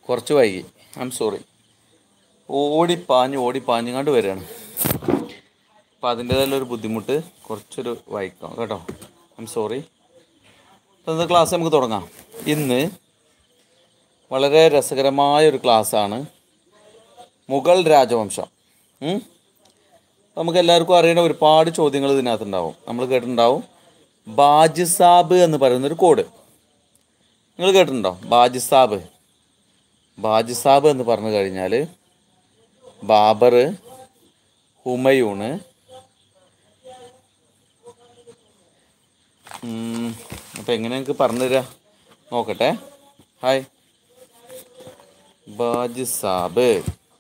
കുറച്ച് വൈകി I am sorry ഓടിപ്പാഞ്ഞ് ഓടിപ്പാഞ്ഞുകൊണ്ട് വരികയാണ് അപ്പോൾ അതിൻ്റേതായുള്ള ഒരു ബുദ്ധിമുട്ട് കുറച്ചൊരു വൈക്കാം കേട്ടോ ഐ എം സോറി അപ്പോൾ ഇന്നത്തെ ക്ലാസ് നമുക്ക് തുടങ്ങാം ഇന്ന് വളരെ രസകരമായ ഒരു ക്ലാസ്സാണ് മുഗൾ രാജവംശം ഉം? നമുക്ക് എല്ലാവർക്കും അറിയുന്ന ഒരുപാട് ചോദ്യങ്ങൾ ഇതിനകത്തുണ്ടാവും നമ്മൾ കേട്ടിട്ടുണ്ടാവും ബാജിസാബ് എന്ന് പറയുന്നൊരു കോഡ് നിങ്ങൾ കേട്ടിട്ടുണ്ടോ ബാജിസാബ് ബാജിസാബ് എന്ന് പറഞ്ഞു കഴിഞ്ഞാൽ ബാബർ ഹുമയൂണ് അപ്പം എങ്ങനെ എനിക്ക് പറഞ്ഞു തരാ നോക്കട്ടെ ഹായ് ബാജിസാബ്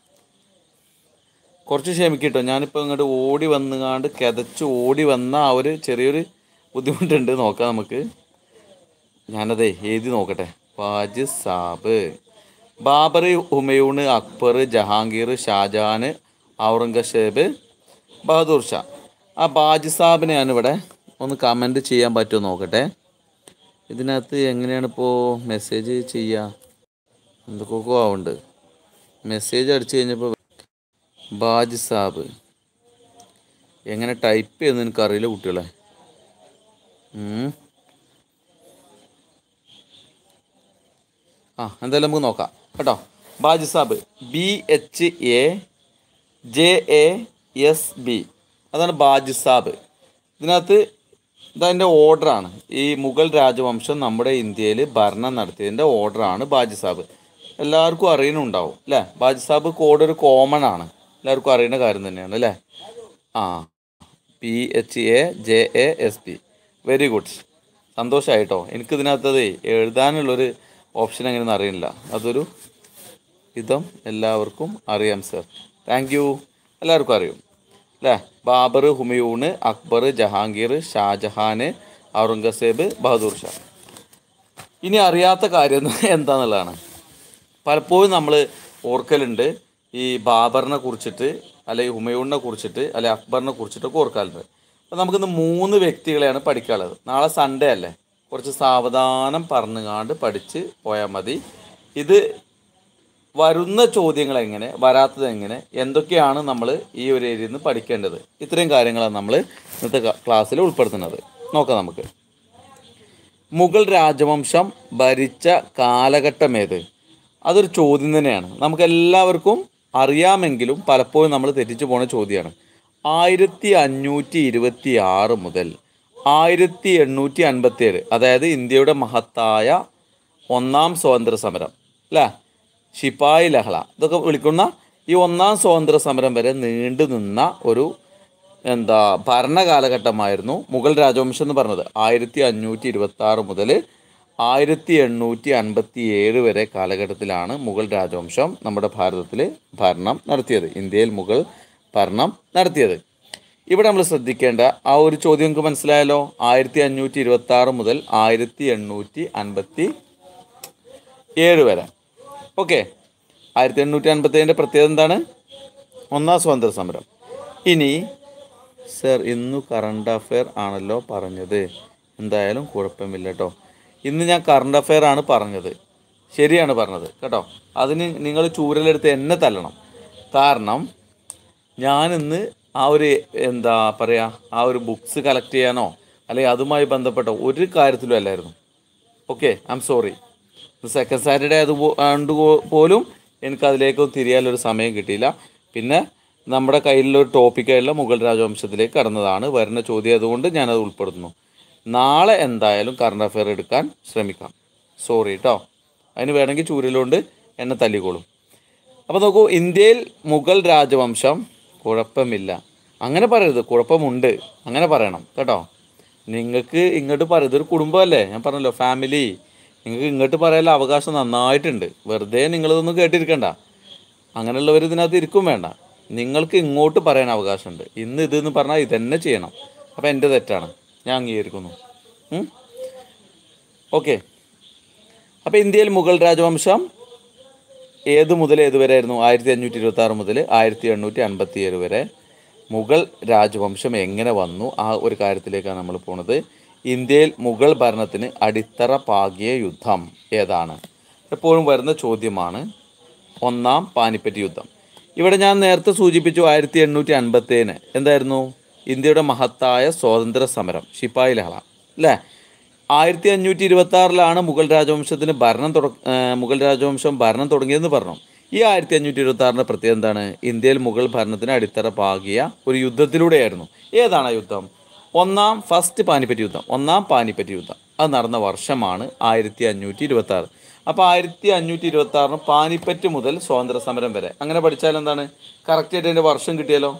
കുറച്ച് ക്ഷമിക്കട്ടോ ഞാനിപ്പോൾ ഇങ്ങോട്ട് ഓടി വന്നുകാണ്ട് കിതച്ച് ഓടി വന്ന ആ ഒരു ചെറിയൊരു ബുദ്ധിമുട്ടുണ്ട് നോക്കാം നമുക്ക് ഞാനതേ എഴുതി നോക്കട്ടെ ബാജ് സാബ് ബാബർ ഹുമയൂണ് അക്ബർ ജഹാംഗീർ ഷാജഹാൻ ഔറംഗസേബ് ബഹദൂർ ഷാ ആ ബാജ് സാബിനെ ഞാനിവിടെ ഒന്ന് കമൻറ്റ് ചെയ്യാൻ പറ്റുമോ നോക്കട്ടെ ഇതിനകത്ത് എങ്ങനെയാണ് ഇപ്പോൾ മെസ്സേജ് ചെയ്യുക എന്തൊക്കെയൊക്കെ ആവുന്നുണ്ട് മെസ്സേജ് അടിച്ചു കഴിഞ്ഞപ്പോൾ ബാജ് സാബ് എങ്ങനെ ടൈപ്പ് ചെയ്യുന്നത് എനിക്കറിയില്ല കുട്ടികളെ ഉം. ആ എന്തായാലും നമുക്ക് നോക്കാം കേട്ടോ ബാജ് സാബ് B H A J A S B അതാണ് ബാജ് സാബ് ഇതിനകത്ത് ഇതതിൻ്റെ ഓർഡറാണ് ഈ മുഗൾ രാജവംശം നമ്മുടെ ഇന്ത്യയിൽ ഭരണം നടത്തിയതിൻ്റെ ഓർഡറാണ് ബാജ് സാബ് എല്ലാവർക്കും അറിയുന്നുണ്ടാവും അല്ലേ ബാജ് സാബ് കോഡ് ഒരു കോമൺ ആണ് എല്ലാവർക്കും അറിയുന്ന കാര്യം തന്നെയാണ് അല്ലേ ആ P H A J A S P very good സന്തോഷമായിട്ടോ എനിക്ക് ഇതിനകത്തത് എഴുതാനുള്ളൊരു ഓപ്ഷൻ എങ്ങനെയെന്ന് അറിയില്ല അതൊരു വിധം എല്ലാവർക്കും അറിയാം സർ താങ്ക് യു എല്ലാവർക്കും അറിയും അല്ലേ ബാബർ ഹുമയൂണ് അക്ബർ ജഹാംഗീർ ഷാജഹാൻ ഔറംഗസേബ് ബഹദൂർ ഷാ ഇനി അറിയാത്ത കാര്യം എന്താണെന്നുള്ളതാണ് പലപ്പോഴും നമ്മൾ ഓർക്കലുണ്ട് ഈ ബാബറിനെ കുറിച്ചിട്ട് അല്ലെങ്കിൽ ഹുമയൂണിനെ കുറിച്ചിട്ട് അല്ലെങ്കിൽ അക്ബറിനെ കുറിച്ചിട്ടൊക്കെ ഓർക്കാറുണ്ട് അപ്പോൾ നമുക്കിന്ന് മൂന്ന് വ്യക്തികളെയാണ് പഠിക്കാനുള്ളത് നാളെ സൺഡേ അല്ലേ കുറച്ച് സാവധാനം പറഞ്ഞുകാണ്ട് പഠിച്ച് പോയാൽ മതി ഇത് വരുന്ന ചോദ്യങ്ങൾ എങ്ങനെ വരാത്തത് എങ്ങനെ എന്തൊക്കെയാണ് നമ്മൾ ഈ ഒരു ഏരിയയിൽ നിന്ന് പഠിക്കേണ്ടത് ഇത്രയും കാര്യങ്ങളാണ് നമ്മൾ ഇന്നത്തെ ക്ലാസ്സിൽ ഉൾപ്പെടുത്തുന്നത് നോക്കാം നമുക്ക് മുഗൾ രാജവംശം ഭരിച്ച കാലഘട്ടമേത് അതൊരു ചോദ്യം തന്നെയാണ് നമുക്ക് എല്ലാവർക്കും അറിയാമെങ്കിലും പലപ്പോഴും നമ്മൾ തെറ്റിച്ചു പോണ ചോദ്യമാണ് ആയിരത്തി അഞ്ഞൂറ്റി ഇരുപത്തി ആറ് മുതൽ ആയിരത്തി എണ്ണൂറ്റി അൻപത്തി ഏഴ് അതായത് ഇന്ത്യയുടെ മഹത്തായ ഒന്നാം സ്വാതന്ത്ര്യ സമരം അല്ലേ ശിപ്പായി ലഹള ഇതൊക്കെ വിളിക്കുന്ന ഈ ഒന്നാം സ്വാതന്ത്ര്യ സമരം വരെ നീണ്ടു നിന്ന ഒരു എന്താ ഭരണകാലഘട്ടമായിരുന്നു മുഗൾ രാജവംശം എന്ന് പറഞ്ഞത് ആയിരത്തി അഞ്ഞൂറ്റി ഇരുപത്തി ആറ് മുതൽ ആയിരത്തി എണ്ണൂറ്റി അൻപത്തി ഏഴ് വരെ കാലഘട്ടത്തിലാണ് മുഗൾ രാജവംശം നമ്മുടെ ഭാരതത്തിൽ ഭരണം നടത്തിയത് ഇന്ത്യയിൽ മുഗൾ ഭരണം നടത്തിയത് ഇവിടെ നമ്മൾ ശ്രദ്ധിക്കേണ്ട ആ ഒരു ചോദ്യം നമുക്ക് മനസ്സിലായല്ലോ ആയിരത്തി അഞ്ഞൂറ്റി ഇരുപത്തി ആറ് മുതൽ ആയിരത്തി എണ്ണൂറ്റി അൻപത്തി ഏഴ് വരെ ഓക്കെ ആയിരത്തി എണ്ണൂറ്റി അൻപത്തി ഏഴിൻ്റെ പ്രത്യേകത എന്താണ് ഒന്നാം സ്വാതന്ത്ര്യ സമരം ഇനി സർ ഇന്ന് കറണ്ട് അഫെയർ ആണല്ലോ പറഞ്ഞത് എന്തായാലും കുഴപ്പമില്ല കേട്ടോ ഇന്ന് ഞാൻ കറണ്ട് അഫെയർ ആണ് പറഞ്ഞത് ശരിയാണ് പറഞ്ഞത് കേട്ടോ അതിന് നിങ്ങൾ ചൂരലെടുത്ത് എന്നെ തല്ലണം കാരണം ഞാനിന്ന് ആ ഒരു എന്താ പറയുക ആ ഒരു ബുക്സ് കളക്ട് ചെയ്യാനോ അല്ലെങ്കിൽ അതുമായി ബന്ധപ്പെട്ട ഒരു കാര്യത്തിലും അല്ലായിരുന്നു okay I am sorry second Saturday അത് കൊണ്ട് പോലും എനിക്ക് അതിലേക്കൊന്നും തിരിയാനൊരു സമയം കിട്ടിയില്ല പിന്നെ നമ്മുടെ കയ്യിലുള്ള ഒരു ടോപ്പിക്കായുള്ള മുഗൾ രാജവംശത്തിലേക്ക് കടന്നതാണ് വരുന്ന ചോദ്യം അതുകൊണ്ട് ഞാനത് ഉൾപ്പെടുത്തുന്നു നാളെ എന്തായാലും കറണ്ട് അഫെയർ എടുക്കാൻ ശ്രമിക്കാം സോറി കേട്ടോ അതിന് വേണമെങ്കിൽ ചൂരലുകൊണ്ട് എന്നെ തല്ലിക്കോളും അപ്പോൾ നോക്കൂ ഇന്ത്യയിൽ മുഗൾ രാജവംശം കുഴപ്പമില്ല അങ്ങനെ പറയരുത് കുഴപ്പമുണ്ട് അങ്ങനെ പറയണം കേട്ടോ നിങ്ങൾക്ക് ഇങ്ങോട്ട് പറയരുത് ഒരു കുടുംബമല്ലേ ഞാൻ പറഞ്ഞല്ലോ ഫാമിലി നിങ്ങൾക്ക് ഇങ്ങോട്ട് പറയാനുള്ള അവകാശം നന്നായിട്ടുണ്ട് വെറുതെ നിങ്ങളിതൊന്നും കേട്ടിരിക്കണ്ട അങ്ങനെയുള്ളവർ ഇതിനകത്ത് ഇരിക്കും വേണ്ട നിങ്ങൾക്ക് ഇങ്ങോട്ട് പറയാൻ അവകാശമുണ്ട് ഇന്ന് ഇതെന്ന് പറഞ്ഞാൽ ഇതന്നെ ചെയ്യണം അപ്പോൾ എൻ്റെ തെറ്റാണ് ഞാൻ അംഗീകരിക്കുന്നു ഓക്കെ അപ്പോൾ ഇന്ത്യയിൽ മുഗൾ രാജവംശം ഏത് മുതൽ ഏത് വരെ ആയിരുന്നു ആയിരത്തി അഞ്ഞൂറ്റി ഇരുപത്തി ആറ് മുതൽ ആയിരത്തി എണ്ണൂറ്റി അൻപത്തി ഏഴ് വരെ മുഗൾ രാജവംശം എങ്ങനെ വന്നു ആ ഒരു കാര്യത്തിലേക്കാണ് നമ്മൾ പോണത് ഇന്ത്യയിൽ മുഗൾ ഭരണത്തിന് അടിത്തറ പാകിയ യുദ്ധം ഏതാണ് എപ്പോഴും വരുന്ന ചോദ്യമാണ് ഒന്നാം പാനിപ്പറ്റ് യുദ്ധം ഇവിടെ ഞാൻ നേരത്തെ സൂചിപ്പിച്ചു ആയിരത്തി എണ്ണൂറ്റി അൻപത്തേന് എന്തായിരുന്നു ഇന്ത്യയുടെ മഹത്തായ സ്വാതന്ത്ര്യ സമരം ശിപ്പായി ലഹള അല്ലേ ആയിരത്തി അഞ്ഞൂറ്റി ഇരുപത്തി ആറിലാണ് മുഗൾ രാജവംശത്തിന് ഭരണം തുട ഏർ മുഗൾ രാജവംശം ഭരണം തുടങ്ങിയതെന്ന് പറഞ്ഞു ഈ ആയിരത്തി അഞ്ഞൂറ്റി ഇരുപത്തി ആറിൻ്റെ പ്രത്യേകത എന്താണ് ഇന്ത്യയിൽ മുഗൾ ഭരണത്തിന് അടിത്തറ പാകിയ ഒരു യുദ്ധത്തിലൂടെയായിരുന്നു ഏതാണ് ആ യുദ്ധം ഒന്നാം ഫസ്റ്റ് പാനിപ്പറ്റ് യുദ്ധം ഒന്നാം പാനിപ്പറ്റ് യുദ്ധം അത് നടന്ന വർഷമാണ് ആയിരത്തി അഞ്ഞൂറ്റി ഇരുപത്തി ആറ് അപ്പോൾ ആയിരത്തി അഞ്ഞൂറ്റി ഇരുപത്തി ആറിന് പാനിപ്പറ്റ് മുതൽ സ്വാതന്ത്ര്യ സമരം വരെ അങ്ങനെ പഠിച്ചാൽ എന്താണ് കറക്റ്റ് ആയിട്ട് അതിൻ്റെ വർഷം കിട്ടിയല്ലോ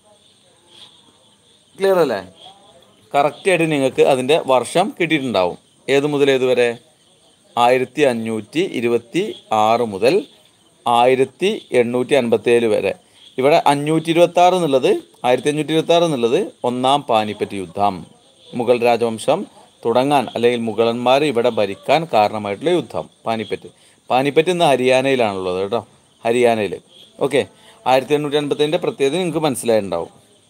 ക്ലിയർ അല്ലേ കറക്റ്റായിട്ട് നിങ്ങൾക്ക് അതിൻ്റെ വർഷം കിട്ടിയിട്ടുണ്ടാവും ഏത് മുതൽ ഏത് വരെ ആയിരത്തി അഞ്ഞൂറ്റി ഇരുപത്തി ആറ് മുതൽ ആയിരത്തി എണ്ണൂറ്റി അൻപത്തേഴ് വരെ ഇവിടെ അഞ്ഞൂറ്റി ഇരുപത്തി ആറ് എന്നുള്ളത് ആയിരത്തി അഞ്ഞൂറ്റി ഇരുപത്തി ആറ് എന്നുള്ളത് ഒന്നാം പാനിപ്പറ്റ് യുദ്ധം മുഗൾ രാജവംശം തുടങ്ങാൻ അല്ലെങ്കിൽ മുഗളന്മാർ ഇവിടെ ഭരിക്കാൻ കാരണമായിട്ടുള്ള യുദ്ധം പാനിപ്പറ്റ് പാനിപ്പറ്റ് ഇന്ന് ഹരിയാനയിലാണുള്ളത് കേട്ടോ ഹരിയാനയിൽ ഓക്കെ ആയിരത്തി എണ്ണൂറ്റി അൻപത്തേഴിൻ്റെ പ്രത്യേകത നിങ്ങൾക്ക് മനസ്സിലായിട്ടുണ്ടാവും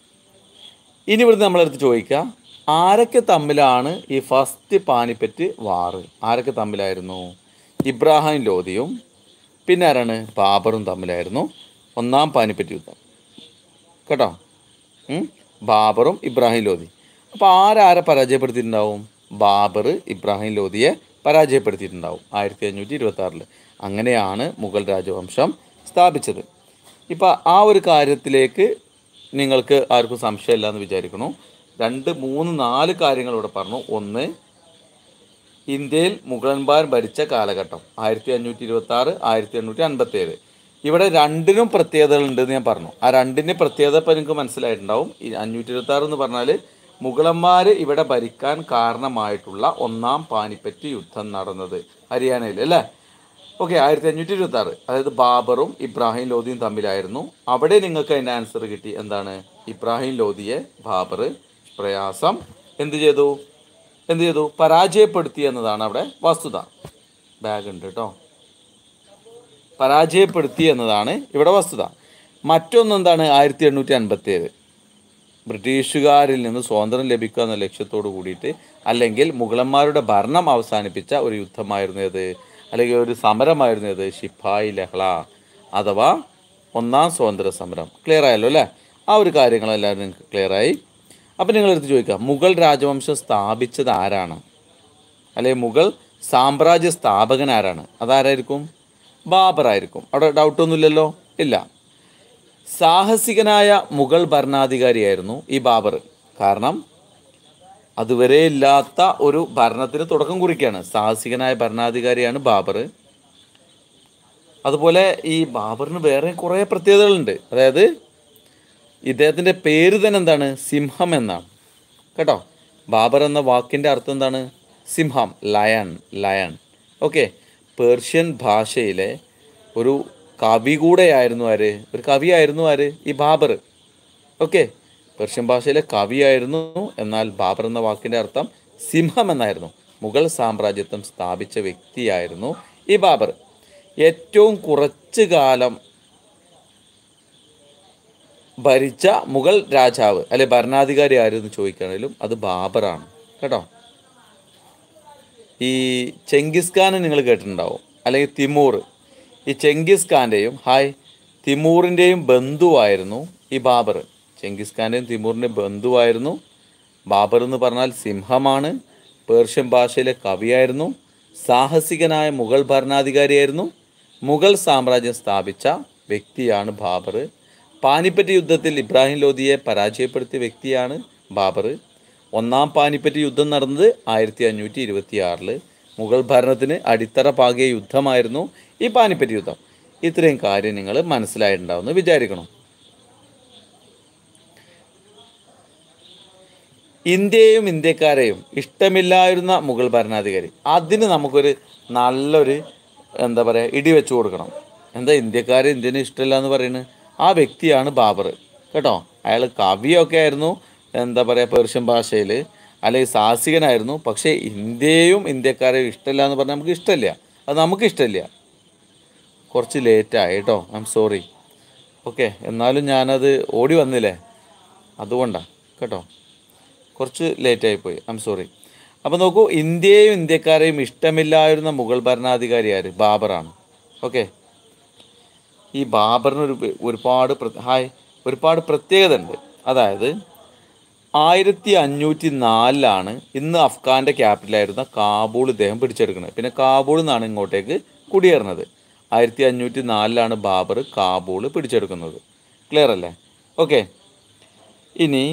ഇനി ഇവിടുന്ന് നമ്മളെടുത്ത് ചോദിക്കുക ആരൊക്കെ തമ്മിലാണ് ഈ ഫസ്റ്റ് പാനിപ്പറ്റ് വാറ് ആരൊക്കെ തമ്മിലായിരുന്നു ഇബ്രാഹിം ലോധിയും പിന്നെ ആരാണ് ബാബറും തമ്മിലായിരുന്നു ഒന്നാം പാനിപ്പറ്റ് യുദ്ധം കേട്ടോ ഉം? ബാബറും ഇബ്രാഹിം ലോധി അപ്പോൾ ആരാരെ പരാജയപ്പെടുത്തിയിട്ടുണ്ടാവും ബാബർ ഇബ്രാഹിം ലോധിയെ പരാജയപ്പെടുത്തിയിട്ടുണ്ടാവും ആയിരത്തി അഞ്ഞൂറ്റി ഇരുപത്തി ആറിൽ അങ്ങനെയാണ് മുഗൾ രാജവംശം സ്ഥാപിച്ചത് ഇപ്പം ആ ഒരു കാര്യത്തിലേക്ക് നിങ്ങൾക്ക് ആർക്കും സംശയമില്ല എന്ന് വിചാരിക്കണു രണ്ട് മൂന്ന് നാല് കാര്യങ്ങൾ ഇവിടെ പറഞ്ഞു ഒന്ന് ഇന്ത്യയിൽ മുഗളന്മാർ ഭരിച്ച കാലഘട്ടം ആയിരത്തി അഞ്ഞൂറ്റി ഇരുപത്തി ആറ് ആയിരത്തി എണ്ണൂറ്റി അൻപത്തി ഏഴ് ഇവിടെ രണ്ടിനും പ്രത്യേകതകളുണ്ട് എന്ന് ഞാൻ പറഞ്ഞു ആ രണ്ടിൻ്റെ പ്രത്യേകത ഇപ്പം നിങ്ങൾക്ക് മനസ്സിലായിട്ടുണ്ടാവും ഈ അഞ്ഞൂറ്റി ഇരുപത്തി ആറ് എന്ന് പറഞ്ഞാൽ മുഗളന്മാർ ഇവിടെ ഭരിക്കാൻ കാരണമായിട്ടുള്ള ഒന്നാം പാനിപ്പറ്റ് യുദ്ധം നടന്നത് ഹരിയാനയിൽ അല്ലേ ഓക്കെ ആയിരത്തി അഞ്ഞൂറ്റി ഇരുപത്തി ആറ് അതായത് ബാബറും ഇബ്രാഹിം ലോധിയും തമ്മിലായിരുന്നു അവിടെ നിങ്ങൾക്ക് അതിൻ്റെ ആൻസർ കിട്ടി എന്താണ് ഇബ്രാഹിം ലോധിയെ ബാബർ പ്രയാസം എന്ത് ചെയ്തു എന്ത് ചെയ്തു പരാജയപ്പെടുത്തി എന്നതാണ് അവിടെ വസ്തുത ബാഗ് ഉണ്ട് കേട്ടോ പരാജയപ്പെടുത്തി എന്നതാണ് ഇവിടെ വസ്തുത മറ്റൊന്നെന്താണ് ആയിരത്തി എണ്ണൂറ്റി അൻപത്തി ഏഴ് ബ്രിട്ടീഷുകാരിൽ നിന്ന് സ്വാതന്ത്ര്യം ലഭിക്കുക എന്ന ലക്ഷ്യത്തോട് കൂടിയിട്ട് അല്ലെങ്കിൽ മുഗളന്മാരുടെ ഭരണം അവസാനിപ്പിച്ച ഒരു യുദ്ധമായിരുന്നു ഇത് അല്ലെങ്കിൽ ഒരു സമരമായിരുന്നു ഇത് ശിപ്പായി ലഹള അഥവാ ഒന്നാം സ്വാതന്ത്ര്യ സമരം ക്ലിയർ ആയല്ലോ അല്ലേ ആ ഒരു കാര്യങ്ങളെല്ലാവരും നിങ്ങൾക്ക് ക്ലിയർ ആയി അപ്പം നിങ്ങളെടുത്ത് ചോദിക്കുക മുഗൾ രാജവംശം സ്ഥാപിച്ചത് ആരാണ് അല്ലെങ്കിൽ മുഗൾ സാമ്രാജ്യ സ്ഥാപകൻ ആരാണ് അതാരായിരിക്കും ബാബർ ആയിരിക്കും അവിടെ ഡൗട്ടൊന്നുമില്ലല്ലോ ഇല്ല സാഹസികനായ മുഗൾ ഭരണാധികാരിയായിരുന്നു ഈ ബാബർ കാരണം അതുവരെ ഇല്ലാത്ത ഒരു ഭരണത്തിന് തുടക്കം കുറിക്കുകയാണ് സാഹസികനായ ഭരണാധികാരിയാണ് ബാബർ അതുപോലെ ഈ ബാബറിന് വേറെ കുറേ പ്രത്യേകതകളുണ്ട് അതായത് ഇദ്ദേഹത്തിൻ്റെ പേര് തന്നെ എന്താണ് സിംഹം എന്നാണ് കേട്ടോ ബാബർ എന്ന വാക്കിൻ്റെ അർത്ഥം എന്താണ് സിംഹം ലയൺ ലയൺ ഓക്കെ പേർഷ്യൻ ഭാഷയിലെ ഒരു കവി കൂടെയായിരുന്നു ആര് ഒരു കവിയായിരുന്നു ആര് ഈ ബാബർ ഓക്കെ പേർഷ്യൻ ഭാഷയിലെ കവിയായിരുന്നു എന്നാൽ ബാബർ എന്ന വാക്കിൻ്റെ അർത്ഥം സിംഹം എന്നായിരുന്നു മുഗൾ സാമ്രാജ്യത്വം സ്ഥാപിച്ച വ്യക്തിയായിരുന്നു ഈ ബാബർ ഏറ്റവും കുറച്ച് കാലം ഭരിച്ച മുഗൾ രാജാവ് അല്ലെ ഭരണാധികാരി ആരെന്ന് ചോദിക്കുകയാണെങ്കിലും അത് ബാബറാണ് കേട്ടോ ഈ ചെങ്കിസ് ഖാനെ നിങ്ങൾ കേട്ടിട്ടുണ്ടാവും അല്ലെങ്കിൽ തിമൂർ ഈ ചെങ്കിസ് ഖാൻ്റെയും ഹായ് തിമൂറിൻ്റെയും ബന്ധുവായിരുന്നു ഈ ബാബർ ചെങ്കിസ് ഖാൻ്റെയും തിമൂറിൻ്റെയും ബന്ധുവായിരുന്നു ബാബർ എന്ന് പറഞ്ഞാൽ സിംഹമാണ് പേർഷ്യൻ ഭാഷയിലെ കവിയായിരുന്നു സാഹസികനായ മുഗൾ ഭരണാധികാരിയായിരുന്നു മുഗൾ സാമ്രാജ്യം സ്ഥാപിച്ച വ്യക്തിയാണ് ബാബർ പാനിപ്പറ്റ് യുദ്ധത്തിൽ ഇബ്രാഹിം ലോധിയെ പരാജയപ്പെടുത്തിയ വ്യക്തിയാണ് ബാബർ ഒന്നാം പാനിപ്പറ്റ് യുദ്ധം നടന്നത് ആയിരത്തി അഞ്ഞൂറ്റി ഇരുപത്തി ആറില് മുഗൾ ഭരണത്തിന് അടിത്തറ പാകിയ യുദ്ധമായിരുന്നു ഈ പാനിപ്പറ്റ് യുദ്ധം ഇത്രയും കാര്യം നിങ്ങൾ മനസ്സിലായിട്ടുണ്ടാവുമെന്ന് വിചാരിക്കണം ഇന്ത്യയും ഇന്ത്യക്കാരെയും ഇഷ്ടമില്ലായിരുന്ന മുഗൾ ഭരണാധികാരി അതിന് നമുക്കൊരു നല്ലൊരു എന്താ പറയുക ഇടി വെച്ച് കൊടുക്കണം എന്താ ഇന്ത്യക്കാരെ ഇന്ത്യനെ ഇഷ്ടമില്ല എന്ന് പറയുന്നത് ആ വ്യക്തിയാണ് ബാബർ കേട്ടോ അയാൾ കവിയൊക്കെ ആയിരുന്നു എന്താ പറയുക പേർഷ്യൻ ഭാഷയിൽ അല്ലെങ്കിൽ സാഹസികനായിരുന്നു പക്ഷേ ഇന്ത്യയും ഇന്ത്യക്കാരെയും ഇഷ്ടമില്ല എന്ന് പറഞ്ഞാൽ നമുക്ക് ഇഷ്ടമില്ല അത് നമുക്ക് ഇഷ്ടമില്ല കുറച്ച് ലേറ്റായി കേട്ടോ ഐ എം സോറി ഓക്കെ എന്നാലും ഞാനത് ഓടി വന്നില്ലേ അതുകൊണ്ടാണ് കേട്ടോ കുറച്ച് ലേറ്റായി പോയി ഐ എം സോറി അപ്പോൾ നോക്കൂ ഇന്ത്യയും ഇന്ത്യക്കാരെയും ഇഷ്ടമില്ലായിരുന്ന മുഗൾ ഭരണാധികാരി ആര് ബാബറാണ് ഓക്കെ ഈ ബാബറിന് ഒരു ഒരുപാട് പ്ര- ഹായ് ഒരുപാട് പ്രത്യേകത ഉണ്ട് അതായത് ആയിരത്തി അഞ്ഞൂറ്റി നാലിലാണ് ഇന്ന് അഫ്ഗാൻ്റെ ക്യാപിറ്റലായിരുന്ന കാബൂൾ ഇദ്ദേഹം പിടിച്ചെടുക്കുന്നത് പിന്നെ കാബൂളിൽ നിന്നാണ് ഇങ്ങോട്ടേക്ക് കുടിയേറുന്നത് ആയിരത്തി അഞ്ഞൂറ്റി നാലിലാണ് ബാബർ കാബൂൾ പിടിച്ചെടുക്കുന്നത് ക്ലിയർ അല്ലേ ഓക്കെ ഇനി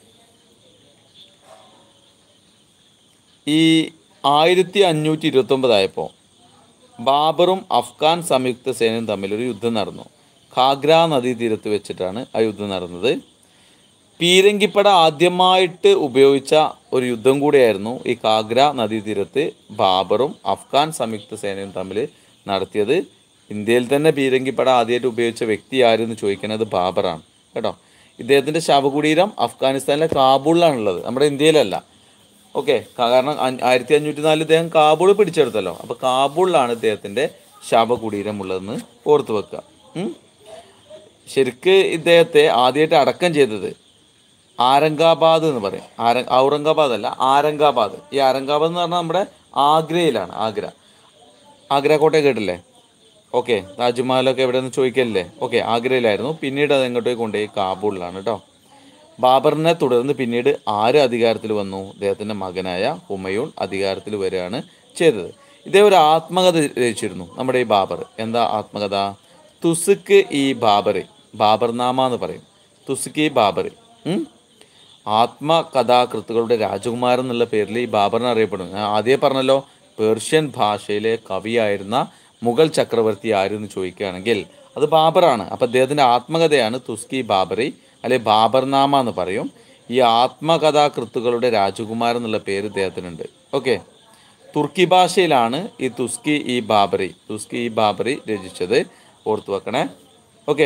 ഈ ആയിരത്തി അഞ്ഞൂറ്റി ഇരുപത്തൊമ്പതായപ്പോൾ ബാബറും അഫ്ഗാൻ സംയുക്ത സേനയും തമ്മിലൊരു യുദ്ധം നടന്നു ഖാഗ്ര നദീതീരത്ത് വെച്ചിട്ടാണ് ആ യുദ്ധം നടന്നത് പീരങ്കിപ്പട ആദ്യമായിട്ട് ഉപയോഗിച്ച ഒരു യുദ്ധം കൂടിയായിരുന്നു ഈ കാഗ്ര നദീതീരത്ത് ബാബറും അഫ്ഗാൻ സംയുക്ത സേനയും തമ്മിൽ നടത്തിയത് ഇന്ത്യയിൽ തന്നെ പീരങ്കിപ്പട ആദ്യമായിട്ട് ഉപയോഗിച്ച വ്യക്തി ആരെന്ന് ചോദിക്കുന്നത് ബാബറാണ് കേട്ടോ ഇദ്ദേഹത്തിൻ്റെ ശവകുടീരം അഫ്ഗാനിസ്ഥാനിലെ കാബൂളിലാണുള്ളത് നമ്മുടെ ഇന്ത്യയിലല്ല ഓക്കെ കാരണം അഞ്ഞ- ആയിരത്തി അഞ്ഞൂറ്റി നാലിൽ ഇദ്ദേഹം കാബൂൾ പിടിച്ചെടുത്തല്ലോ അപ്പോൾ കാബൂളിലാണ് ഇദ്ദേഹത്തിൻ്റെ ശവകുടീരം ഉള്ളതെന്ന് ഓർത്ത് വെക്കുക ഉം. ശരിക്ക് ഇദ്ദേഹത്തെ ആദ്യമായിട്ട് അടക്കം ചെയ്തത് ആരംഗാബാദ് എന്ന് പറയും ആര ഔറംഗാബാദ് അല്ല ആരംഗാബാദ് ഈ ആരംഗാബാദ് എന്ന് പറഞ്ഞാൽ നമ്മുടെ ആഗ്രയിലാണ് ആഗ്ര ആഗ്ര കോട്ട കേട്ടില്ലേ ഓക്കെ താജ്മഹലൊക്കെ എവിടെയെന്ന് ചോദിക്കലില്ലേ ഓക്കെ ആഗ്രയിലായിരുന്നു പിന്നീട് അത് എങ്ങോട്ടേക്ക് കൊണ്ടുപോയി കാബൂളിലാണ് കേട്ടോ ബാബറിനെ തുടർന്ന് പിന്നീട് ആര് അധികാരത്തിൽ വന്നു അദ്ദേഹത്തിൻ്റെ മകനായ ഹുമയൂൺ അധികാരത്തിൽ വരികയാണ് ചെയ്തത് ഇദ്ദേഹം ഒരു ആത്മകഥ രചിച്ചിരുന്നു നമ്മുടെ ഈ ബാബർ എന്താ ആത്മകഥ തുസുക്ക് ഈ ബാബറി ബാബർനാമ എന്ന് പറയും തുസുക്ക് ഈ ബാബറി ഉം? ആത്മകഥാകൃത്തുക്കളുടെ രാജകുമാരൻ എന്നുള്ള പേരിൽ ഈ ബാബറിനെ അറിയപ്പെടുന്നു ഞാൻ ആദ്യമേ പറഞ്ഞല്ലോ പേർഷ്യൻ ഭാഷയിലെ കവിയായിരുന്ന മുഗൾ ചക്രവർത്തി ആരെന്ന് ചോദിക്കുകയാണെങ്കിൽ അത് ബാബറാണ് അപ്പം അദ്ദേഹത്തിൻ്റെ ആത്മകഥയാണ് തുസ്കി ബാബറി അല്ലെ ബാബർനാമ എന്ന് പറയും ഈ ആത്മകഥാകൃത്തുക്കളുടെ രാജകുമാരൻ എന്നുള്ള പേര് ഇദ്ദേഹത്തിനുണ്ട് ഓക്കെ തുർക്കി ഭാഷയിലാണ് ഈ തുസ്കി ഈ ബാബറി തുസ്കി ഈ ബാബറി രചിച്ചത് ഓർത്തു വെക്കണേ ഓക്കെ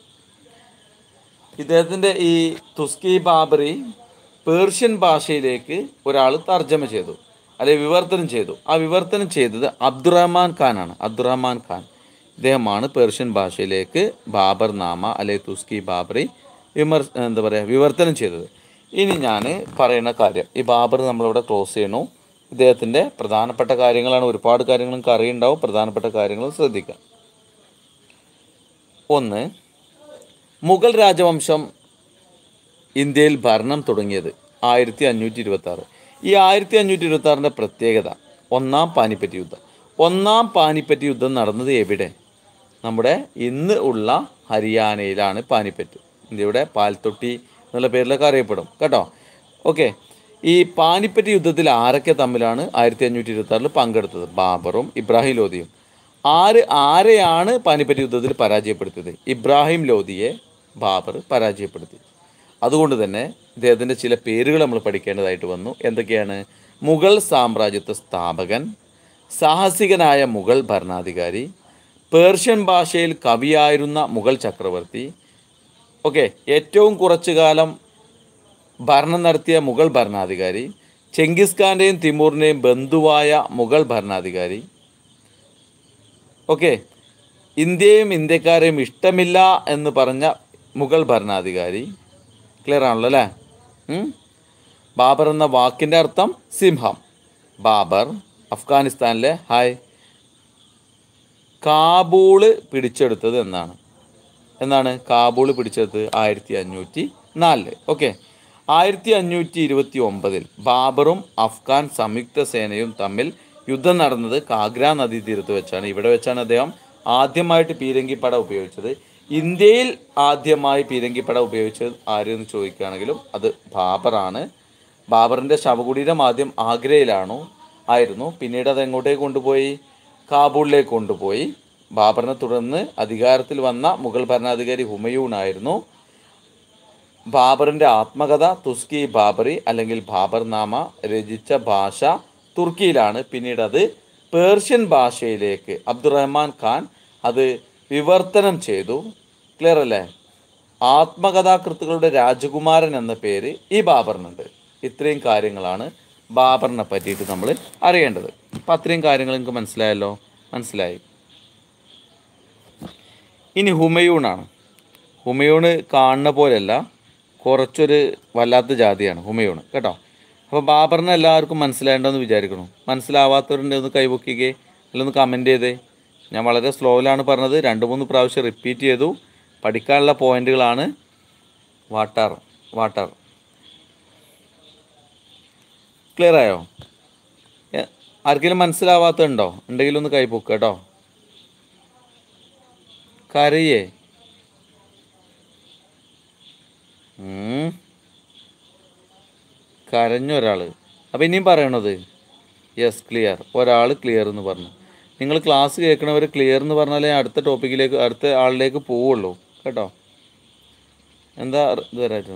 ഇദ്ദേഹത്തിൻ്റെ ഈ തുസ്കി ബാബറി പേർഷ്യൻ ഭാഷയിലേക്ക് ഒരാൾ തർജ്ജമ ചെയ്തു അല്ലെ വിവർത്തനം ചെയ്തു ആ വിവർത്തനം ചെയ്തത് അബ്ദുറഹ്മാൻ ഖാനാണ് അബ്ദുറഹ്മാൻ ഖാൻ ഇദ്ദേഹമാണ് പേർഷ്യൻ ഭാഷയിലേക്ക് ബാബർ നാമ അല്ലെ തുസ്കി ബാബറി വിമർ എന്താ പറയുക വിവർത്തനം ചെയ്തത് ഇനി ഞാൻ പറയുന്ന കാര്യം ഈ ബാബർ നമ്മളിവിടെ ക്ലോസ് ചെയ്യണു ഇദ്ദേഹത്തിൻ്റെ പ്രധാനപ്പെട്ട കാര്യങ്ങളാണ് ഒരുപാട് കാര്യങ്ങൾ നിങ്ങൾക്ക് അറിയുണ്ടാവും പ്രധാനപ്പെട്ട കാര്യങ്ങൾ ശ്രദ്ധിക്കുക ഒന്ന് മുഗൾ രാജവംശം ഇന്ത്യയിൽ ഭരണം തുടങ്ങിയത് ആയിരത്തി അഞ്ഞൂറ്റി ഇരുപത്തി ആറ് ഈ ആയിരത്തി അഞ്ഞൂറ്റി ഇരുപത്തി ആറിൻ്റെ പ്രത്യേകത ഒന്നാം പാനിപ്പറ്റ് യുദ്ധം ഒന്നാം പാനിപ്പറ്റ് യുദ്ധം നടന്നത് എവിടെ നമ്മുടെ ഇന്ന് ഉള്ള ഹരിയാനയിലാണ് പാനിപ്പറ്റ് ഇന്ത്യയുടെ പാൽത്തൊട്ടി എന്നുള്ള പേരിലൊക്കെ അറിയപ്പെടും കേട്ടോ ഓക്കെ ഈ പാനിപ്പറ്റ് യുദ്ധത്തിൽ ആരൊക്കെ തമ്മിലാണ് ആയിരത്തി അഞ്ഞൂറ്റി ഇരുപത്തി ആറിൽ പങ്കെടുത്തത് ബാബറും ഇബ്രാഹിം ലോധിയും ആര് ആരെയാണ് പാനിപ്പറ്റ് യുദ്ധത്തിൽ പരാജയപ്പെടുത്തിയത് ഇബ്രാഹിം ലോധിയെ ബാബർ പരാജയപ്പെടുത്തി അതുകൊണ്ട് തന്നെ ഇദ്ദേഹത്തിൻ്റെ ചില പേരുകൾ നമ്മൾ പഠിക്കേണ്ടതായിട്ട് വന്നു എന്തൊക്കെയാണ് മുഗൾ സാമ്രാജ്യത്വ സ്ഥാപകൻ സാഹസികനായ മുഗൾ ഭരണാധികാരി പേർഷ്യൻ ഭാഷയിൽ കവിയായിരുന്ന മുഗൾ ചക്രവർത്തി ഓക്കെ ഏറ്റവും കുറച്ചു കാലം ഭരണം നടത്തിയ മുഗൾ ഭരണാധികാരി ചെങ്കിസ് ഖാൻ്റെയും തിമൂറിൻ്റെയും ബന്ധുവായ മുഗൾ ഭരണാധികാരി ഓക്കെ ഇന്ത്യയും ഇന്ത്യക്കാരെയും ഇഷ്ടമില്ല എന്ന് പറഞ്ഞ മുഗൾ ഭരണാധികാരി ക്ലിയർ ആണല്ലോ അല്ലേ ഉം? ബാബർ എന്ന വാക്കിൻ്റെ അർത്ഥം സിംഹം ബാബർ അഫ്ഗാനിസ്ഥാനിലെ ഹായ് കാബൂള് പിടിച്ചെടുത്തത് എന്നാണ് എന്നാണ് കാബൂള് പിടിച്ചെടുത്തത് ആയിരത്തി അഞ്ഞൂറ്റി നാലില് ഓക്കെ ആയിരത്തി അഞ്ഞൂറ്റി ഇരുപത്തി ഒമ്പതിൽ ബാബറും അഫ്ഗാൻ സംയുക്ത സേനയും തമ്മിൽ യുദ്ധം നടന്നത് കാഗ്ര നദീതീരത്ത് വെച്ചാണ് ഇവിടെ വെച്ചാണ് അദ്ദേഹം ആദ്യമായിട്ട് പീരങ്കിപ്പട ഉപയോഗിച്ചത് ഇന്ത്യയിൽ ആദ്യമായി പീരങ്കിപ്പട ഉപയോഗിച്ചത് ആരെന്ന് ചോദിക്കുകയാണെങ്കിലും അത് ബാബറാണ് ബാബറിൻ്റെ ശവകുടീരം ആദ്യം ആഗ്രയിലാണോ ആയിരുന്നു പിന്നീട് അത് എങ്ങോട്ടേക്ക് കൊണ്ടുപോയി കാബൂളിലേക്ക് കൊണ്ടുപോയി ബാബറിനെ തുടർന്ന് അധികാരത്തിൽ വന്ന മുഗൾ ഭരണാധികാരി ഹുമയൂൺ ആയിരുന്നു ബാബറിൻ്റെ ആത്മകഥ തുസ്കി ബാബറി അല്ലെങ്കിൽ ബാബർ നാമ രചിച്ച ഭാഷ തുർക്കിയിലാണ് പിന്നീട് അത് പേർഷ്യൻ ഭാഷയിലേക്ക് അബ്ദുറഹ്മാൻ ഖാൻ അത് വിവർത്തനം ചെയ്തു ക്ലിയർ അല്ലേ ആത്മകഥാകൃത്തുക്കളുടെ രാജകുമാരൻ എന്ന പേര് ഈ ബാബറിനുണ്ട് ഇത്രയും കാര്യങ്ങളാണ് ബാബറിനെ പറ്റിയിട്ട് നമ്മൾ അറിയേണ്ടത് അപ്പം അത്രയും കാര്യങ്ങൾ നിങ്ങൾക്ക് മനസ്സിലായല്ലോ മനസ്സിലായി ഇനി ഹുമയൂണാണ് ഹുമയൂണ് കാണുന്ന പോലെയല്ല കുറച്ചൊരു വല്ലാത്ത ജാതിയാണ് ഹുമയൂണ് കേട്ടോ അപ്പോൾ ബാബറിനെ എല്ലാവർക്കും മനസ്സിലായിട്ടുണ്ടെന്ന് വിചാരിക്കണം മനസ്സിലാവാത്തവരുണ്ട് ഒന്ന് കൈപൊക്കിക്കേ അല്ലെങ്കിൽ ഒന്ന് കമൻറ്റ് ചെയ്തേ ഞാൻ വളരെ സ്ലോയിലാണ് പറഞ്ഞത് രണ്ട് മൂന്ന് പ്രാവശ്യം റിപ്പീറ്റ് ചെയ്തു പഠിക്കാനുള്ള പോയിന്റുകളാണ് വാട്ടർ വാട്ടർ ക്ലിയർ ആയോ എ- ആർക്കെങ്കിലും മനസ്സിലാവാത്തതുണ്ടോ ഉണ്ടെങ്കിൽ ഒന്ന് കൈപൊക്കുക കേട്ടോ കരയേ ഉം. കരഞ്ഞു ഒരാൾ അപ്പം ഇനിയും പറയണത് യെസ് ക്ലിയർ ഒരാൾ ക്ലിയർ എന്ന് പറഞ്ഞു നിങ്ങൾ ക്ലാസ് കേൾക്കണവർ ക്ലിയർ എന്ന് പറഞ്ഞാലേ അടുത്ത ടോപ്പിക്കിലേക്ക് അടുത്ത ആളിലേക്ക് പോവുള്ളൂ കേട്ടോ എന്താ ഇത് വരാറ്റോ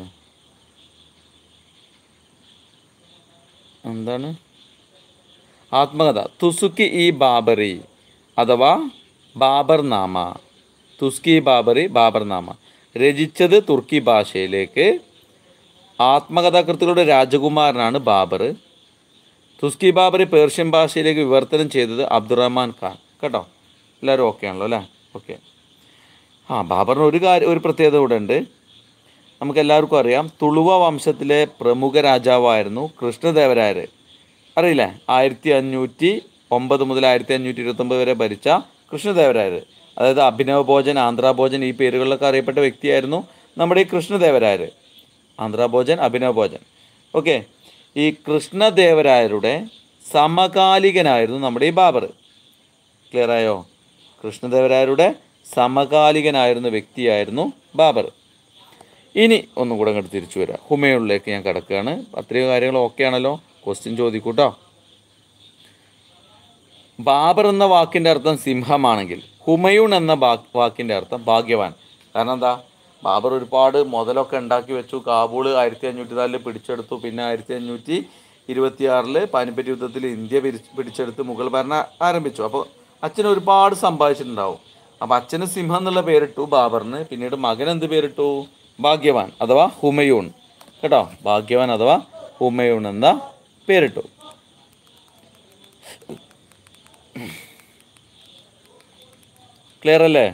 എന്താണ് ആത്മകഥ തുസുക്കി ഈ ബാബറി അഥവാ ബാബർ നാമ തുസ്കി ബാബറി ബാബർ നാമ രചിച്ചത് തുർക്കി ഭാഷയിലേക്ക് ആത്മകഥാകൃത്തുകളുടെ രാജകുമാരനാണ് ബാബർ തുസ്കി ബാബറി പേർഷ്യൻ ഭാഷയിലേക്ക് വിവർത്തനം ചെയ്തത് അബ്ദുറഹ്മാൻ ഖാൻ കേട്ടോ എല്ലാവരും ഓക്കെ ആണല്ലോ അല്ലേ ഓക്കെ ആ ബാബറിന് ഒരു കാര്യം ഒരു പ്രത്യേകത കൂടെ ഉണ്ട് നമുക്ക് എല്ലാവർക്കും അറിയാം തുളുവ വംശത്തിലെ പ്രമുഖ രാജാവായിരുന്നു കൃഷ്ണദേവരായർ അറിയില്ലേ ആയിരത്തി അഞ്ഞൂറ്റി ഒമ്പത് മുതൽ ആയിരത്തി അഞ്ഞൂറ്റി ഇരുപത്തൊമ്പത് വരെ ഭരിച്ച കൃഷ്ണദേവരായർ അതായത് അഭിനവ് ഭോജൻ ആന്ധ്രാഭോജൻ ഈ പേരുകളിലൊക്കെ അറിയപ്പെട്ട വ്യക്തിയായിരുന്നു നമ്മുടെ ഈ കൃഷ്ണദേവരായർ ആന്ധ്രാഭോജൻ അഭിനവ് ഭോജൻ ഓക്കെ ഈ കൃഷ്ണദേവരായരുടെ സമകാലികനായിരുന്നു നമ്മുടെ ഈ ബാബർ ക്ലിയർ ആയോ കൃഷ്ണദേവരായരുടെ സമകാലികനായിരുന്ന വ്യക്തിയായിരുന്നു ബാബർ ഇനി ഒന്നും കൂടെ അങ്ങോട്ട് തിരിച്ചു വരാം ഹുമയൂണിലേക്ക് ഞാൻ കിടക്കുകയാണ് അത്രയും കാര്യങ്ങൾ ഓക്കെ ആണല്ലോ ക്വസ്റ്റ്യൻ ചോദിക്കൂട്ടോ ബാബർ എന്ന വാക്കിൻ്റെ അർത്ഥം സിംഹമാണെങ്കിൽ ഹുമയൂൺ എന്ന ബാ- വാക്കിൻ്റെ അർത്ഥം ഭാഗ്യവാൻ കാരണം എന്താ ബാബർ ഒരുപാട് മുതലൊക്കെ ഉണ്ടാക്കി വെച്ചു കാബൂൾ ആയിരത്തി അഞ്ഞൂറ്റി നാലിൽ പിടിച്ചെടുത്തു പിന്നെ ആയിരത്തി അഞ്ഞൂറ്റി ഇരുപത്തി ആറില് പാനിപ്പറ്റ് യുദ്ധത്തിൽ ഇന്ത്യ പിരിച്ച് പിടിച്ചെടുത്ത് മുഗൾ ഭരണം ആരംഭിച്ചു അപ്പോൾ അച്ഛൻ ഒരുപാട് സമ്പാദിച്ചിട്ടുണ്ടാവും അപ്പോൾ അച്ഛന് സിംഹം എന്നുള്ള പേരിട്ടു ബാബറിന് പിന്നീട് മകൻ എന്ത് പേരിട്ടു ഭാഗ്യവാൻ അഥവാ ഹുമയൂൺ കേട്ടോ ഭാഗ്യവാൻ അഥവാ ഹുമയൂൺ എന്ന പേരിട്ടു ക്ലിയർ അല്ലേ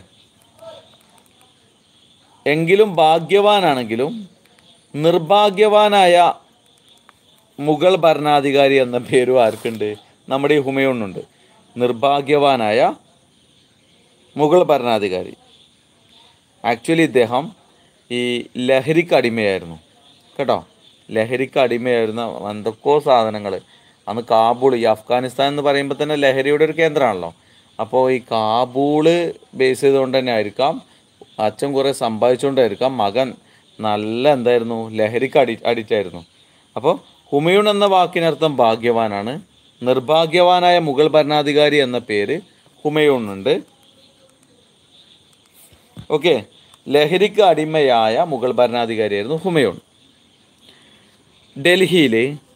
എങ്കിലും ഭാഗ്യവാനാണെങ്കിലും നിർഭാഗ്യവാനായ മുഗൾ ഭരണാധികാരി എന്ന പേരും ആർക്കുണ്ട് നമ്മുടെ ഈ ഹുമയൂണിനുണ്ട് നിർഭാഗ്യവാനായ മുഗൾ ഭരണാധികാരി ആക്ച്വലി ഇദ്ദേഹം ഈ ലഹരിക്ക് അടിമയായിരുന്നു കേട്ടോ ലഹരിക്ക് അടിമയായിരുന്ന എന്തൊക്കെയോ സാധനങ്ങൾ അന്ന് കാബൂൾ ഈ അഫ്ഗാനിസ്ഥാൻ എന്ന് പറയുമ്പോൾ തന്നെ ലഹരിയുടെ ഒരു കേന്ദ്രമാണല്ലോ അപ്പോൾ ഈ കാബൂള് ബേസ് ചെയ്തുകൊണ്ട് തന്നെ ആയിരിക്കാം അച്ഛൻ കുറേ സമ്പാദിച്ചുകൊണ്ടായിരിക്കാം മകൻ നല്ല എന്തായിരുന്നു ലഹരിക്ക് അടി അഡിക്റ്റായിരുന്നു അപ്പോൾ ഹുമയൂൺ എന്ന വാക്കിനർത്ഥം ഭാഗ്യവാനാണ് നിർഭാഗ്യവാനായ മുഗൾ ഭരണാധികാരി എന്ന പേര് ഹുമയൂണുണ്ട് ഓക്കെ ലഹരിക്ക് അടിമയായ മുഗൾ ഭരണാധികാരിയായിരുന്നു ഹുമയൂൺ ഡൽഹിയിൽ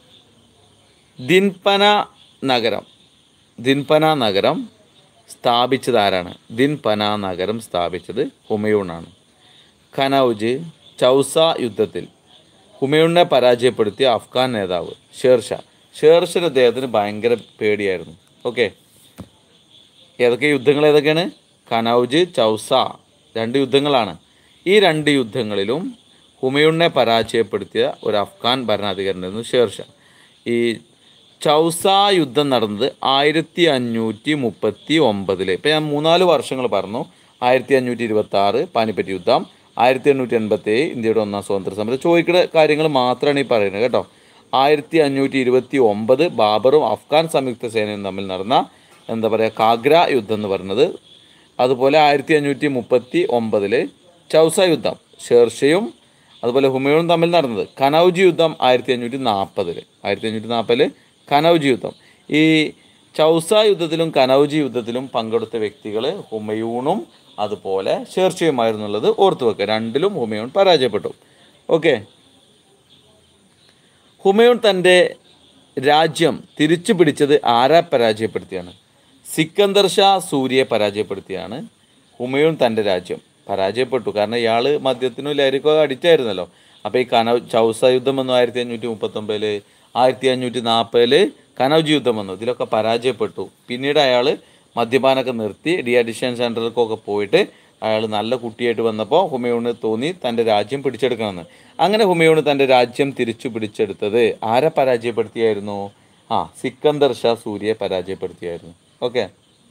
ദിൻപന നഗരം ദിൻപന നഗരം സ്ഥാപിച്ചത് ആരാണ് ദിൻപന നഗരം സ്ഥാപിച്ചത് ഹുമയൂണാണ് ഖനൗജ് ചൗസ യുദ്ധത്തിൽ ഹുമയൂണിനെ പരാജയപ്പെടുത്തിയ അഫ്ഗാൻ നേതാവ് ഷേർഷാ ഷേർഷർ അദ്ദേഹത്തിന് ഭയങ്കര പേടിയായിരുന്നു ഓക്കെ ഏതൊക്കെ യുദ്ധങ്ങൾ ഏതൊക്കെയാണ് കനൗജ് ചൗസ രണ്ട് യുദ്ധങ്ങളാണ് ഈ രണ്ട് യുദ്ധങ്ങളിലും ഹുമയൂണിനെ പരാജയപ്പെടുത്തിയ ഒരു അഫ്ഗാൻ ഭരണാധികാരിയായിരുന്നു ഷേർഷാ ഈ ചൗസ യുദ്ധം നടന്നത് ആയിരത്തി അഞ്ഞൂറ്റി മുപ്പത്തി ഒമ്പതിൽ ഇപ്പം ഞാൻ മൂന്നാല് വർഷങ്ങൾ പറഞ്ഞു ആയിരത്തി അഞ്ഞൂറ്റി ഇരുപത്തി ആറ് പാനിപ്പറ്റ് യുദ്ധം ആയിരത്തി എണ്ണൂറ്റി എൺപത്തി ഏഴ് ഇന്ത്യയുടെ ഒന്നാം സ്വാതന്ത്ര്യ സമരം ചോദിക്കുന്ന കാര്യങ്ങൾ മാത്രമാണ് ഈ പറയുന്നത് കേട്ടോ ആയിരത്തി അഞ്ഞൂറ്റി ഇരുപത്തി ഒമ്പത് ബാബറും അഫ്ഗാൻ സംയുക്ത സേനയും തമ്മിൽ നടന്ന എന്താ പറയുക കാഗ്ര യുദ്ധം എന്ന് പറയുന്നത് അതുപോലെ ആയിരത്തി അഞ്ഞൂറ്റി മുപ്പത്തി ഒമ്പതിൽ ചൗസ യുദ്ധം ഷേർഷയും അതുപോലെ ഹുമയൂണും തമ്മിൽ നടന്നത് കനൗജ് യുദ്ധം ആയിരത്തി അഞ്ഞൂറ്റി നാൽപ്പതിൽ ആയിരത്തി അഞ്ഞൂറ്റി നാൽപ്പതിൽ കനൗജ് യുദ്ധം ഈ ചൗസ യുദ്ധത്തിലും കനൗജ് യുദ്ധത്തിലും പങ്കെടുത്ത വ്യക്തികൾ ഹുമയൂണും അതുപോലെ ഷേർഷയുമായിരുന്നുള്ളത് ഓർത്തു വെക്കുക രണ്ടിലും ഹുമയൂൺ പരാജയപ്പെട്ടു ഓക്കെ ഹുമയൂൺ തൻ്റെ രാജ്യം തിരിച്ചു പിടിച്ചത് ആരെ പരാജയപ്പെടുത്തിയാണ് സിക്കന്ദർ ഷാ സൂര്യയെ പരാജയപ്പെടുത്തിയാണ് ഹുമയൂൺ തൻ്റെ രാജ്യം പരാജയപ്പെട്ടു കാരണം ഇയാൾ മദ്യത്തിനും ലഹരിക്കും അഡിക്റ്റ് ആയിരുന്നല്ലോ അപ്പോൾ ഈ കനൗ ചൗസ യുദ്ധം വന്നു ആയിരത്തി അഞ്ഞൂറ്റി മുപ്പത്തൊമ്പതിൽ ആയിരത്തി അഞ്ഞൂറ്റി നാൽപ്പതിൽ കനൗജ് യുദ്ധം വന്നു ഇതിലൊക്കെ പരാജയപ്പെട്ടു പിന്നീട് അയാൾ മദ്യപാനമൊക്കെ നിർത്തി ഡി അഡിഷൻ സെൻറ്ററിലേക്കൊക്കെ പോയിട്ട് അയാൾ നല്ല കുട്ടിയായിട്ട് വന്നപ്പോൾ ഹുമയൂണ് തോന്നി തൻ്റെ രാജ്യം പിടിച്ചെടുക്കണമെന്ന് അങ്ങനെ ഹുമയൂണ് തൻ്റെ രാജ്യം തിരിച്ചു പിടിച്ചെടുത്തത് ആരെ പരാജയപ്പെടുത്തിയായിരുന്നു ആ സിക്കന്ദർ ഷാ സൂര്യയെ പരാജയപ്പെടുത്തിയായിരുന്നു ഓക്കെ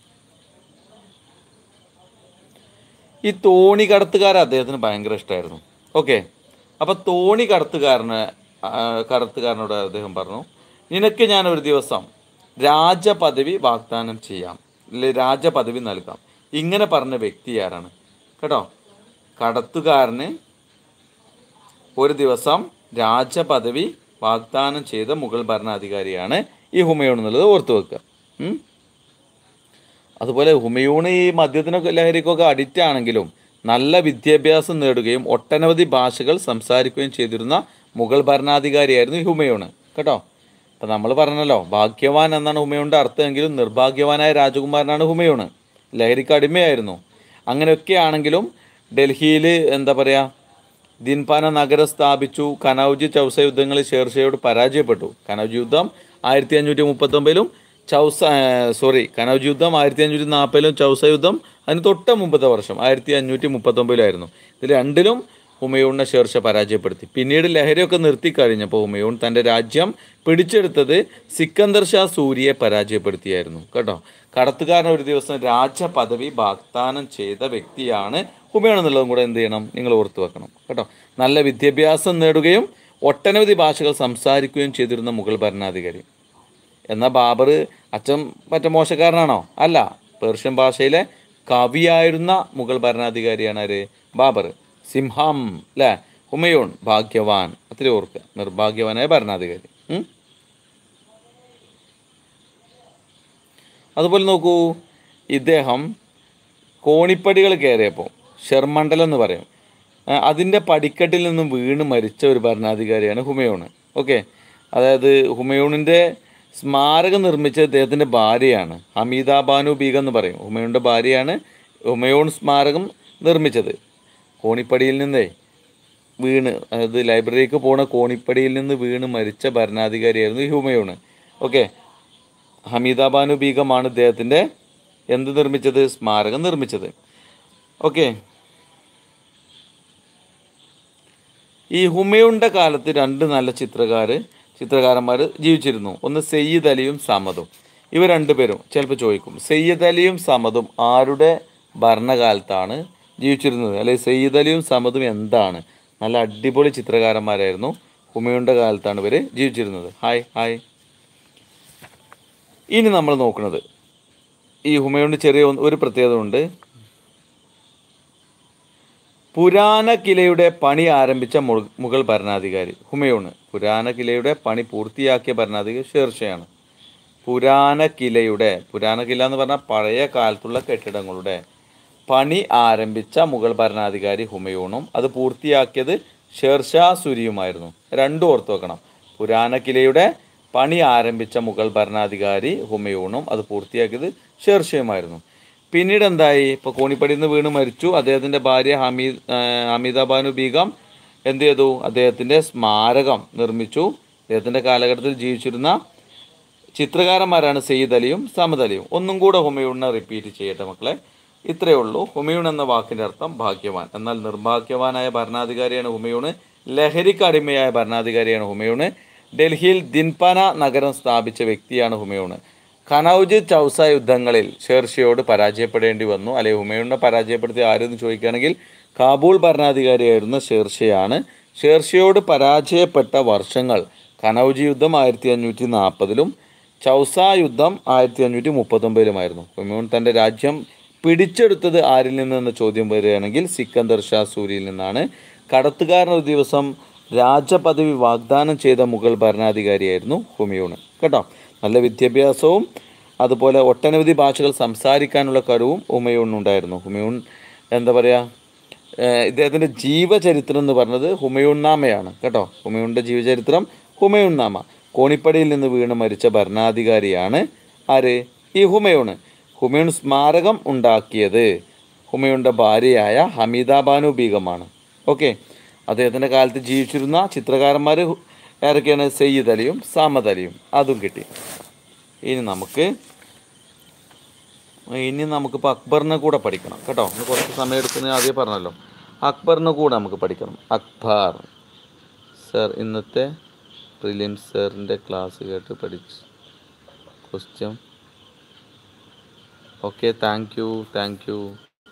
ഈ തോണി കടത്തുകാരൻ അദ്ദേഹത്തിന് ഭയങ്കര ഇഷ്ടമായിരുന്നു ഓക്കെ അപ്പോൾ തോണി കടത്തുകാരന് ആ, കടത്തുകാരനോട് അദ്ദേഹം പറഞ്ഞു നിനക്ക് ഞാൻ ഒരു ദിവസം രാജപദവി വാഗ്ദാനം ചെയ്യാം അല്ലെ രാജപദവി നൽകാം ഇങ്ങനെ പറഞ്ഞ വ്യക്തി ആരാണ് കേട്ടോ കടത്തുകാരന് ഒരു ദിവസം രാജപദവി വാഗ്ദാനം ചെയ്ത മുഗൾ ഭരണാധികാരിയാണ് ഈ ഹുമയൂൺ എന്നുള്ളത് ഓർത്തു വെക്കുക ഉം? അതുപോലെ ഹുമയൂൺ ഈ മദ്യത്തിനൊക്കെ ലഹരിക്കൊക്കെ അഡിക്റ്റ് ആണെങ്കിലും നല്ല വിദ്യാഭ്യാസം നേടുകയും ഒട്ടനവധി ഭാഷകൾ സംസാരിക്കുകയും ചെയ്തിരുന്ന മുഗൾ ഭരണാധികാരിയായിരുന്നു ഈ ഹുമയൂൺ കേട്ടോ അപ്പം നമ്മൾ പറഞ്ഞല്ലോ ഭാഗ്യവാൻ എന്നാണ് ഹുമയൂണിൻ്റെ അർത്ഥമെങ്കിലും നിർഭാഗ്യവാനായ രാജകുമാരനാണ് ഹുമയൂൺ ലഹരിക്ക് അടിമയായിരുന്നു അങ്ങനെയൊക്കെ ആണെങ്കിലും ഡൽഹിയിൽ എന്താ പറയുക ദിൻപാന നഗരം സ്ഥാപിച്ചു കനൗജ് ചൗസ യുദ്ധങ്ങളിൽ ഷേർഷയോട് പരാജയപ്പെട്ടു കനൗജ് യുദ്ധം ആയിരത്തി അഞ്ഞൂറ്റി മുപ്പത്തൊമ്പതിലും ചൗസ സോറി കനൗജ് യുദ്ധം ആയിരത്തി അഞ്ഞൂറ്റി നാൽപ്പതിലും ചൗസ യുദ്ധം അതിന് തൊട്ട മുമ്പത്തെ വർഷം ആയിരത്തി അഞ്ഞൂറ്റി മുപ്പത്തൊമ്പതിലായിരുന്നു ഇതിൽ രണ്ടിലും ഹുമയൂണിനെ ഷേർഷ പരാജയപ്പെടുത്തി പിന്നീട് ലഹരിയൊക്കെ നിർത്തി കഴിഞ്ഞപ്പോൾ ഹുമയൂൺ തൻ്റെ രാജ്യം പിടിച്ചെടുത്തത് സിക്കന്ദർ ഷാ സൂര്യയെ പരാജയപ്പെടുത്തിയായിരുന്നു കേട്ടോ കടത്തുകാരൻ ഒരു ദിവസം രാജപദവി വാഗ്ദാനം ചെയ്ത വ്യക്തിയാണ് ഹുമയൂൺ എന്നുള്ളതും കൂടെ എന്ത് ചെയ്യണം നിങ്ങൾ ഓർത്തു വെക്കണം കേട്ടോ നല്ല വിദ്യാഭ്യാസം നേടുകയും ഒട്ടനവധി ഭാഷകൾ സംസാരിക്കുകയും ചെയ്തിരുന്ന മുഗൾ ഭരണാധികാരി എന്നാൽ ബാബർ അച്ഛൻ മറ്റേ മോശക്കാരനാണോ അല്ല പേർഷ്യൻ ഭാഷയിലെ കവിയായിരുന്ന മുഗൾ ഭരണാധികാരിയാണ് ആര് ബാബർ സിംഹം അല്ലേ ഹുമയൂൺ ഭാഗ്യവാൻ അത്ര ഓർക്കുക നിർഭാഗ്യവാനായ ഭരണാധികാരി ഉം? അതുപോലെ നോക്കൂ ഇദ്ദേഹം കോണിപ്പടികൾ കയറിയപ്പോൾ ഷെർമണ്ഡലം എന്ന് പറയും ആ, അതിൻ്റെ പടിക്കെട്ടിൽ നിന്നും വീണ് മരിച്ച ഒരു ഭരണാധികാരിയാണ് ഹുമയൂണ് ഓക്കെ അതായത് ഹുമയൂണിൻ്റെ സ്മാരകം നിർമ്മിച്ച അദ്ദേഹത്തിൻ്റെ ഭാര്യയാണ് ഹമീദ ബാനു ബീഗം എന്ന് പറയും ഹുമയൂണിൻ്റെ ഭാര്യയാണ് ഹുമയൂൺ സ്മാരകം നിർമ്മിച്ചത് കോണിപ്പടിയിൽ നിന്നേ വീണ് അതായത് ലൈബ്രറിക്ക് പോണ കോണിപ്പടിയിൽ നിന്ന് വീണ് മരിച്ച ഭരണാധികാരിയായിരുന്നു ഈ ഹുമയൂണ് ഓക്കെ ഹമീദ ബാനു ബീഗമാണ് ഇദ്ദേഹത്തിൻ്റെ എന്ത് നിർമ്മിച്ചത് സ്മാരകം നിർമ്മിച്ചത് ഓക്കെ ഈ ഹുമയൂണിൻ്റെ കാലത്ത് രണ്ട് നല്ല ചിത്രകാർ ചിത്രകാരന്മാർ ജീവിച്ചിരുന്നു ഒന്ന് സയ്യിദ് അലിയും സമദും ഇവർ രണ്ടുപേരും ചിലപ്പോൾ ചോദിക്കും സയ്യിദ് അലിയും സമദും ആരുടെ ഭരണകാലത്താണ് ജീവിച്ചിരുന്നത് അല്ലെങ്കിൽ സയ്യിദ് അലിയും സമദും എന്താണ് നല്ല അടിപൊളി ചിത്രകാരന്മാരായിരുന്നു ഹുമയൂണിൻ്റെ കാലത്താണ് ഇവർ ജീവിച്ചിരുന്നത് ഹായ് ഹായ് ഇനി നമ്മൾ നോക്കുന്നത് ഈ ഹുമയൂണിന് ചെറിയ ഒന്ന് ഒരു പ്രത്യേകത ഉണ്ട് പുരാന കിലയുടെ പണി ആരംഭിച്ച മു- മുഗൾ ഭരണാധികാരി ഹുമയൂണ് പുരാന കിലയുടെ പണി പൂർത്തിയാക്കിയ ഭരണാധികാരി ഷേർഷയാണ് പുരാന കിലയുടെ പുരാന കില എന്ന് പറഞ്ഞാൽ പഴയ കാലത്തുള്ള കെട്ടിടങ്ങളുടെ പണി ആരംഭിച്ച മുഗൾ ഭരണാധികാരി ഹുമയൂണും അത് പൂർത്തിയാക്കിയത് ഷേർഷാ സുരിയുമായിരുന്നു രണ്ടും ഓർത്ത് വെക്കണം പുരാന കിലയുടെ പണി ആരംഭിച്ച മുഗൾ ഭരണാധികാരി ഹുമയൂണും അത് പൂർത്തിയാക്കിയത് ഷേർഷയുമായിരുന്നു പിന്നീട് എന്തായി ഇപ്പോൾ കോണിപ്പടിയിൽ നിന്ന് വീണ് മരിച്ചു അദ്ദേഹത്തിൻ്റെ ഭാര്യ ഹമീദ് ആ, ഹമീദ ബാനു ബീഗം എന്ത് ചെയ്തു അദ്ദേഹത്തിൻ്റെ സ്മാരകം നിർമ്മിച്ചു അദ്ദേഹത്തിൻ്റെ കാലഘട്ടത്തിൽ ജീവിച്ചിരുന്ന ചിത്രകാരന്മാരാണ് സയ്യിദ് അലിയും സമദ് അലിയും ഒന്നും കൂടെ ഹുമയൂണിനെ റിപ്പീറ്റ് ചെയ്യട്ടെ മക്കളെ ഇത്രയേ ഉള്ളൂ ഹുമയൂൺ എന്ന വാക്കിൻ്റെ അർത്ഥം ഭാഗ്യവാൻ എന്നാൽ നിർഭാഗ്യവാനായ ഭരണാധികാരിയാണ് ഹുമയൂണ് ലഹരിക്ക് അടിമയായ ഭരണാധികാരിയാണ് ഹുമയൂണ് ഡൽഹിയിൽ ദിൻപന നഗരം സ്ഥാപിച്ച വ്യക്തിയാണ് ഹുമയൂണ് ഖനൗജ് ചൗസ യുദ്ധങ്ങളിൽ ഷേർഷയോട് പരാജയപ്പെടേണ്ടി വന്നു അല്ലെങ്കിൽ ഹുമയൂണിനെ പരാജയപ്പെടുത്തിയ ആരെന്ന് ചോദിക്കുകയാണെങ്കിൽ കാബൂൾ ഭരണാധികാരിയായിരുന്ന ഷേർഷയാണ് ഷേർഷയോട് പരാജയപ്പെട്ട വർഷങ്ങൾ ഖനൗജ് യുദ്ധം ആയിരത്തി അഞ്ഞൂറ്റി നാൽപ്പതിലും ചൗസ യുദ്ധം ആയിരത്തി അഞ്ഞൂറ്റി മുപ്പത്തൊമ്പതിലുമായിരുന്നു ഹുമയൂൺ തൻ്റെ രാജ്യം പിടിച്ചെടുത്തത് ആരിൽ നിന്നെന്ന ചോദ്യം വരികയാണെങ്കിൽ സിക്കന്ദർ ഷാ സൂരിയിൽ നിന്നാണ് കടത്തുകാരൻ ഒരു ദിവസം രാജപദവി വാഗ്ദാനം ചെയ്ത മുഗൾ ഭരണാധികാരിയായിരുന്നു ഹുമയൂൺ കേട്ടോ നല്ല വിദ്യാഭ്യാസവും അതുപോലെ ഒട്ടനവധി ഭാഷകൾ സംസാരിക്കാനുള്ള കഴിവും ഹുമയൂണിനുണ്ടായിരുന്നു ഹുമയൂൺ എന്താ പറയുക ഏഹ് ഇദ്ദേഹത്തിൻ്റെ ജീവചരിത്രം എന്ന് പറഞ്ഞത് ഹുമയൂൺ നാമയാണ് കേട്ടോ ഹുമയൂണിൻ്റെ ജീവചരിത്രം ഹുമയൂൺ നാമ കോണിപ്പടിയിൽ നിന്ന് വീണ് മരിച്ച ഭരണാധികാരിയാണ് ആര് ഈ ഹുമയൂണ് ഹുമയൂൺ സ്മാരകം ഉണ്ടാക്കിയത് ഹുമയൂണിൻ്റെ ഭാര്യയായ ഹമീദ ബാനു ബീഗമാണ് ഓക്കെ അദ്ദേഹത്തിൻ്റെ കാലത്ത് ജീവിച്ചിരുന്ന ചിത്രകാരന്മാർ ആരൊക്കെയാണ് സയ്യിദ് അലിയും സാമദ് അലിയും അതും കിട്ടി ഇനി നമുക്ക് ഇനി നമുക്കിപ്പോൾ അക്ബറിനെ കൂടെ പഠിക്കണം കേട്ടോ ഇന്ന് കുറച്ച് സമയം എടുക്കുന്ന ആദ്യം പറഞ്ഞല്ലോ അക്ബറിനെ കൂടെ നമുക്ക് പഠിക്കണം അക്ബർ സർ ഇന്നത്തെ പ്രിലിംസ് സാറിൻ്റെ ക്ലാസ് കേട്ട് പഠിച്ച് question okay thank you thank you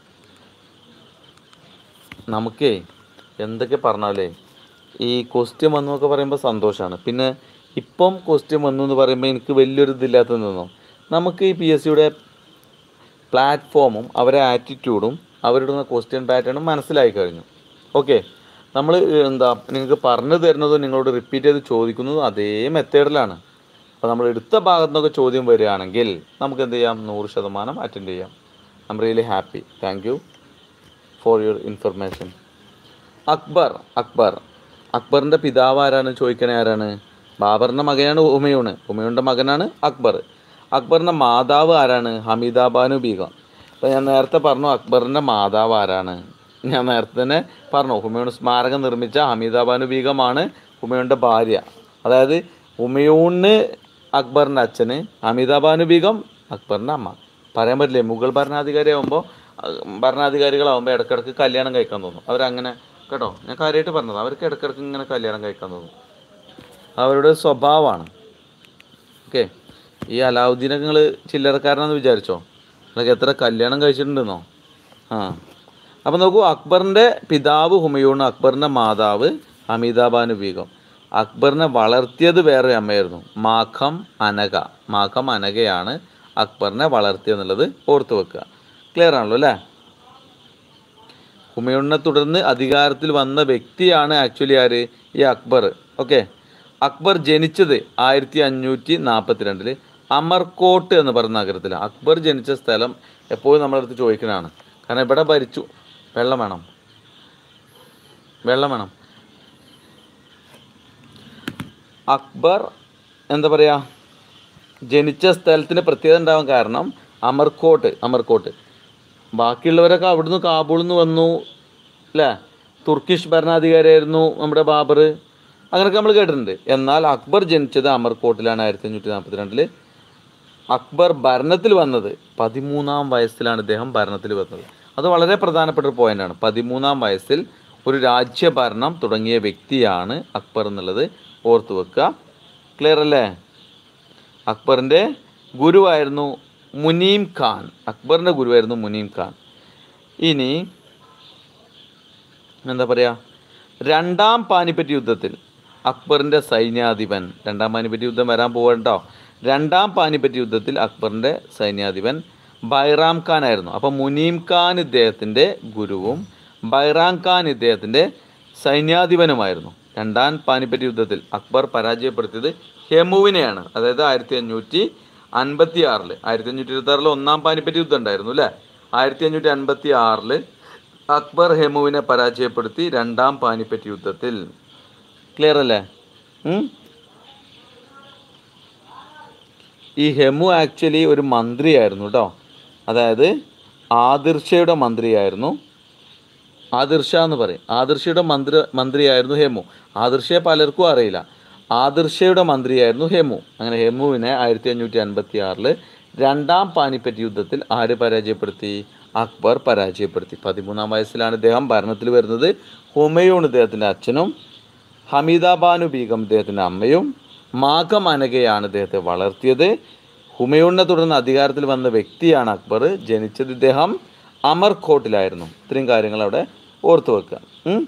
നമുക്കേ എന്തൊക്കെ പറഞ്ഞാലേ ഈ ക്വസ്റ്റ്യൻ വന്നു എന്നൊക്കെ പറയുമ്പോൾ സന്തോഷമാണ് പിന്നെ ഇപ്പം ക്വസ്റ്റ്യൻ വന്നു എന്ന് പറയുമ്പോൾ എനിക്ക് വലിയൊരു ഇതില്ലാത്ത നിന്നോ നമുക്ക് ഈ പി എസ് സിയുടെ പ്ലാറ്റ്ഫോമും അവരെ ആറ്റിറ്റ്യൂഡും അവരുടെ ക്വസ്റ്റ്യൻ പാറ്റേണും മനസ്സിലായി കഴിഞ്ഞു ഓക്കെ നമ്മൾ എന്താ നിങ്ങൾക്ക് പറഞ്ഞു തരുന്നതും നിങ്ങളോട് റിപ്പീറ്റ് ചെയ്ത് ചോദിക്കുന്നതും അതേ മെത്തേഡിലാണ് അപ്പോൾ നമ്മൾ എടുത്ത ഭാഗത്തു നിന്നൊക്കെ ചോദ്യം വരികയാണെങ്കിൽ നമുക്ക് എന്ത് ചെയ്യാം നൂറ് ശതമാനം അറ്റൻഡ് ചെയ്യാം I am really happy thank you for your information Akbar Akbar അക്ബറിൻ്റെ പിതാവ് ആരാണ് ചോദിക്കണേ ആരാണ് ബാബറിൻ്റെ മകനാണ് ഹുമയൂണ് ഹുമയൂണിൻ്റെ മകനാണ് അക്ബർ അക്ബറിൻ്റെ മാതാവ് ആരാണ് ഹമീദ ബാനു ബീഗം അപ്പോൾ ഞാൻ നേരത്തെ പറഞ്ഞു അക്ബറിൻ്റെ മാതാവ് ആരാണ് ഞാൻ നേരത്തെ തന്നെ പറഞ്ഞു ഹുമയൂൺ സ്മാരകം നിർമ്മിച്ച ഹമീദ ബാനു ബീഗമാണ് ഹുമയൂണിൻ്റെ ഭാര്യ അതായത് ഹുമയൂണിന് അക്ബറിൻ്റെ അച്ഛന് ഹമീദ ബാനു ബീഗം അക്ബറിൻ്റെ അമ്മ പറയാൻ പറ്റില്ലേ മുഗൾ ഭരണാധികാരി ആകുമ്പോൾ ഭരണാധികാരികളാകുമ്പോൾ ഇടയ്ക്കിടയ്ക്ക് കല്യാണം കഴിക്കാൻ തോന്നും അവരങ്ങനെ കേട്ടോ ഞാൻ കാര്യമായിട്ട് പറഞ്ഞത് അവർക്ക് ഇടയ്ക്കിടയ്ക്ക് ഇങ്ങനെ കല്യാണം കഴിക്കാൻ തോന്നും അവരുടെ സ്വഭാവമാണ് ഓക്കെ ഈ അലാവുദ്ദീനൊക്കെ നിങ്ങൾ ചില്ലറക്കാരനാന്ന് വിചാരിച്ചോ നിങ്ങൾക്ക് എത്ര കല്യാണം കഴിച്ചിട്ടുണ്ടെന്നോ ആ അപ്പോൾ നോക്കൂ അക്ബറിൻ്റെ പിതാവ് ഹുമയൂൺ അക്ബറിൻ്റെ മാതാവ് ഹമീദാബാനു ബീഗം അക്ബറിനെ വളർത്തിയത് വേറെ അമ്മയായിരുന്നു മാഖം അനക മാഖം അനകയാണ് അക്ബറിനെ വളർത്തിയെന്നുള്ളത് ഓർത്ത് വെക്കുക ക്ലിയർ ആണല്ലോ അല്ലേ ഹുമയൂണിനെ തുടർന്ന് അധികാരത്തിൽ വന്ന വ്യക്തിയാണ് ആക്ച്വലി ആര് ഈ അക്ബർ ഓക്കെ അക്ബർ ജനിച്ചത് ആയിരത്തി അഞ്ഞൂറ്റി നാൽപ്പത്തിരണ്ടില് അമർകോട്ട് എന്ന് പറയുന്ന നഗരത്തിൽ അക്ബർ ജനിച്ച സ്ഥലം എപ്പോഴും നമ്മുടെ അടുത്ത് ചോദിക്കുന്നതാണ് കാരണം ഇവിടെ ഭരിച്ചു വെള്ളം വേണം വെള്ളം വേണം അക്ബർ എന്താ പറയുക ജനിച്ച സ്ഥലത്തിന് പ്രത്യേകത ഉണ്ടാവാൻ കാരണം അമർകോട്ട് അമർകോട്ട് ബാക്കിയുള്ളവരൊക്കെ അവിടുന്ന് കാബൂളിൽ നിന്ന് വന്നു അല്ലേ തുർക്കിഷ് ഭരണാധികാരിയായിരുന്നു നമ്മുടെ ബാബർ അങ്ങനെയൊക്കെ നമ്മൾ കേട്ടിട്ടുണ്ട് എന്നാൽ അക്ബർ ജനിച്ചത് അമർകോട്ടിലാണ് ആയിരത്തി അഞ്ഞൂറ്റി നാൽപ്പത്തി രണ്ടില് അക്ബർ ഭരണത്തിൽ വന്നത് പതിമൂന്നാം വയസ്സിലാണ് ഇദ്ദേഹം ഭരണത്തിൽ വന്നത് അത് വളരെ പ്രധാനപ്പെട്ട ഒരു പോയിന്റാണ് പതിമൂന്നാം വയസ്സിൽ ഒരു രാജ്യഭരണം തുടങ്ങിയ വ്യക്തിയാണ് അക്ബർ എന്നുള്ളത് ഓർത്തു വെക്കുക ക്ലിയർ അല്ലേ അക്ബറിൻ്റെ ഗുരുവായിരുന്നു മുനീം ഖാൻ അക്ബറിൻ്റെ ഗുരുവായിരുന്നു മുനീം ഖാൻ ഇനി എന്താ പറയുക രണ്ടാം പാനിപ്പറ്റ് യുദ്ധത്തിൽ അക്ബറിൻ്റെ സൈന്യാധിപൻ രണ്ടാം പാനിപ്പറ്റ് യുദ്ധം വരാൻ പോകണ്ടോ രണ്ടാം പാനിപ്പറ്റ് യുദ്ധത്തിൽ അക്ബറിൻ്റെ സൈന്യാധിപൻ ബൈറാം ഖാൻ ആയിരുന്നു അപ്പോൾ മുനീം ഖാൻ ഇദ്ദേഹത്തിൻ്റെ ഗുരുവും ബൈറാം ഖാൻ ഇദ്ദേഹത്തിൻ്റെ സൈന്യാധിപനുമായിരുന്നു രണ്ടാം പാനിപ്പറ്റ് യുദ്ധത്തിൽ അക്ബർ പരാജയപ്പെടുത്തിയത് ഹെമുവിനെയാണ് അതായത് ആയിരത്തി അഞ്ഞൂറ്റി അൻപത്തി ആറിൽ ആയിരത്തി അഞ്ഞൂറ്റി ഇരുപത്തി ആറിൽ ഒന്നാം പാനിപ്പറ്റ് യുദ്ധം ഉണ്ടായിരുന്നു അല്ലേ ആയിരത്തി അഞ്ഞൂറ്റി അൻപത്തി ആറിൽ അക്ബർ ഹെമുവിനെ പരാജയപ്പെടുത്തി രണ്ടാം പാനിപ്പറ്റ് യുദ്ധത്തിൽ ക്ലിയർ അല്ലേ ഉം? ഈ ഹെമു ആക്ച്വലി ഒരു മന്ത്രിയായിരുന്നു കേട്ടോ അതായത് ആദിർഷയുടെ മന്ത്രിയായിരുന്നു ആദിർഷ എന്ന് പറയും ആദിർഷയുടെ മന്ത്രി മന്ത്രിയായിരുന്നു ഹെമു ആദിർഷയെ പലർക്കും അറിയില്ല ആദിർഷയുടെ മന്ത്രിയായിരുന്നു ഹെമു അങ്ങനെ ഹെമുവിനെ ആയിരത്തി അഞ്ഞൂറ്റി അൻപത്തി ആറില് രണ്ടാം പാനിപ്പറ്റ് യുദ്ധത്തിൽ ആര് പരാജയപ്പെടുത്തി അക്ബർ പരാജയപ്പെടുത്തി പതിമൂന്നാം വയസ്സിലാണ് ഇദ്ദേഹം ഭരണത്തിൽ വരുന്നത് ഹുമയൂൺ ഇദ്ദേഹത്തിൻ്റെ അച്ഛനും ഹമീദ ബാനു ബീഗം ഇദ്ദേഹത്തിൻ്റെ അമ്മയും മാഘം അനകയാണ് ഇദ്ദേഹത്തെ വളർത്തിയത് ഹുമയൂണിനെ തുടർന്ന് അധികാരത്തിൽ വന്ന വ്യക്തിയാണ് അക്ബർ ജനിച്ചത് ഇദ്ദേഹം അമർകോട്ടിലായിരുന്നു ഇത്രയും കാര്യങ്ങൾ അവിടെ ഓർത്തു വെക്കുക ഉം.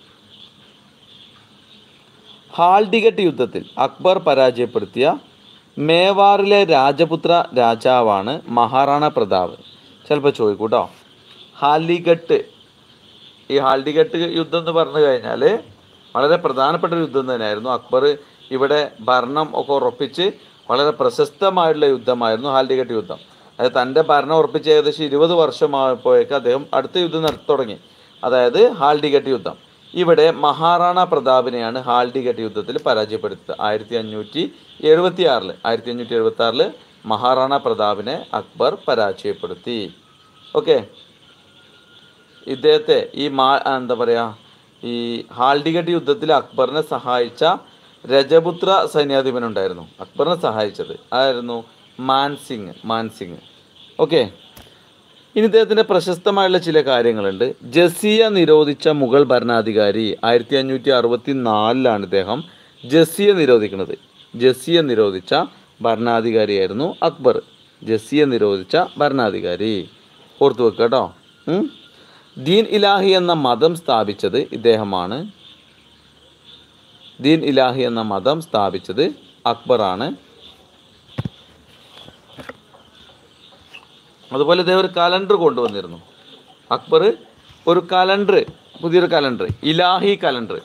ഹാൽഡിഗട്ട് യുദ്ധത്തിൽ അക്ബർ പരാജയപ്പെടുത്തിയ മേവാറിലെ രാജപുത്ര രാജാവാണ് മഹാറാണ പ്രതാപ് ചിലപ്പോൾ ചോദിക്കൂട്ടോ ഹാലിഗട്ട് ഈ ഹാൽഡിഗട്ട് യുദ്ധം എന്ന് പറഞ്ഞു കഴിഞ്ഞാൽ വളരെ പ്രധാനപ്പെട്ട ഒരു യുദ്ധം തന്നെയായിരുന്നു അക്ബർ ഇവിടെ ഭരണം ഒക്കെ ഉറപ്പിച്ച് വളരെ പ്രശസ്തമായിട്ടുള്ള യുദ്ധമായിരുന്നു ഹാൽഡിഗട്ട് യുദ്ധം അതായത് തൻ്റെ ഭരണം ഉറപ്പിച്ച് ഏകദേശം ഇരുപത് വർഷമായപ്പോഴേക്ക് അദ്ദേഹം അടുത്ത യുദ്ധം നടത്തി തുടങ്ങി അതായത് ഹാൽഡിഗട്ട് യുദ്ധം ഇവിടെ മഹാറാണ പ്രതാപിനെയാണ് ഹാൽഡിഗട്ട് യുദ്ധത്തിൽ പരാജയപ്പെടുത്തിയത് ആയിരത്തി അഞ്ഞൂറ്റി എഴുപത്തി ആറിൽ ആയിരത്തി അഞ്ഞൂറ്റി എഴുപത്തി ആറിൽ മഹാറാണ പ്രതാപിനെ അക്ബർ പരാജയപ്പെടുത്തി ഓക്കെ ഇദ്ദേഹത്തെ ഈ മാ എന്താ പറയുക ഈ ഹാൽഡിഗട്ട് യുദ്ധത്തിൽ അക്ബറിനെ സഹായിച്ച രജപുത്ര സൈന്യാധിപനുണ്ടായിരുന്നു അക്ബറിനെ സഹായിച്ചത് ആയിരുന്നു മാൻസിംഗ് മാൻസിംഗ് ഓക്കെ ഇനി ഇദ്ദേഹത്തിൻ്റെ പ്രശസ്തമായുള്ള ചില കാര്യങ്ങളുണ്ട് ജസിയ നിരോധിച്ച മുഗൾ ഭരണാധികാരി ആയിരത്തി അഞ്ഞൂറ്റി അറുപത്തി നാലിലാണ് ഇദ്ദേഹം ജസിയ നിരോധിക്കുന്നത് ജസിയ നിരോധിച്ച ഭരണാധികാരിയായിരുന്നു അക്ബർ ജസിയ നിരോധിച്ച ഭരണാധികാരി ഓർത്തു വെക്കുക കേട്ടോ ഉം. ദീൻ ഇലാഹി എന്ന മതം സ്ഥാപിച്ചത് ഇദ്ദേഹമാണ് ദീൻ ഇലാഹി എന്ന മതം സ്ഥാപിച്ചത് അക്ബറാണ് അതുപോലെ ഇദ്ദേഹം ഒരു കലണ്ടർ കൊണ്ടുവന്നിരുന്നു അക്ബർ ഒരു കലണ്ടർ പുതിയൊരു കലണ്ടർ ഇലാഹി കലണ്ടർ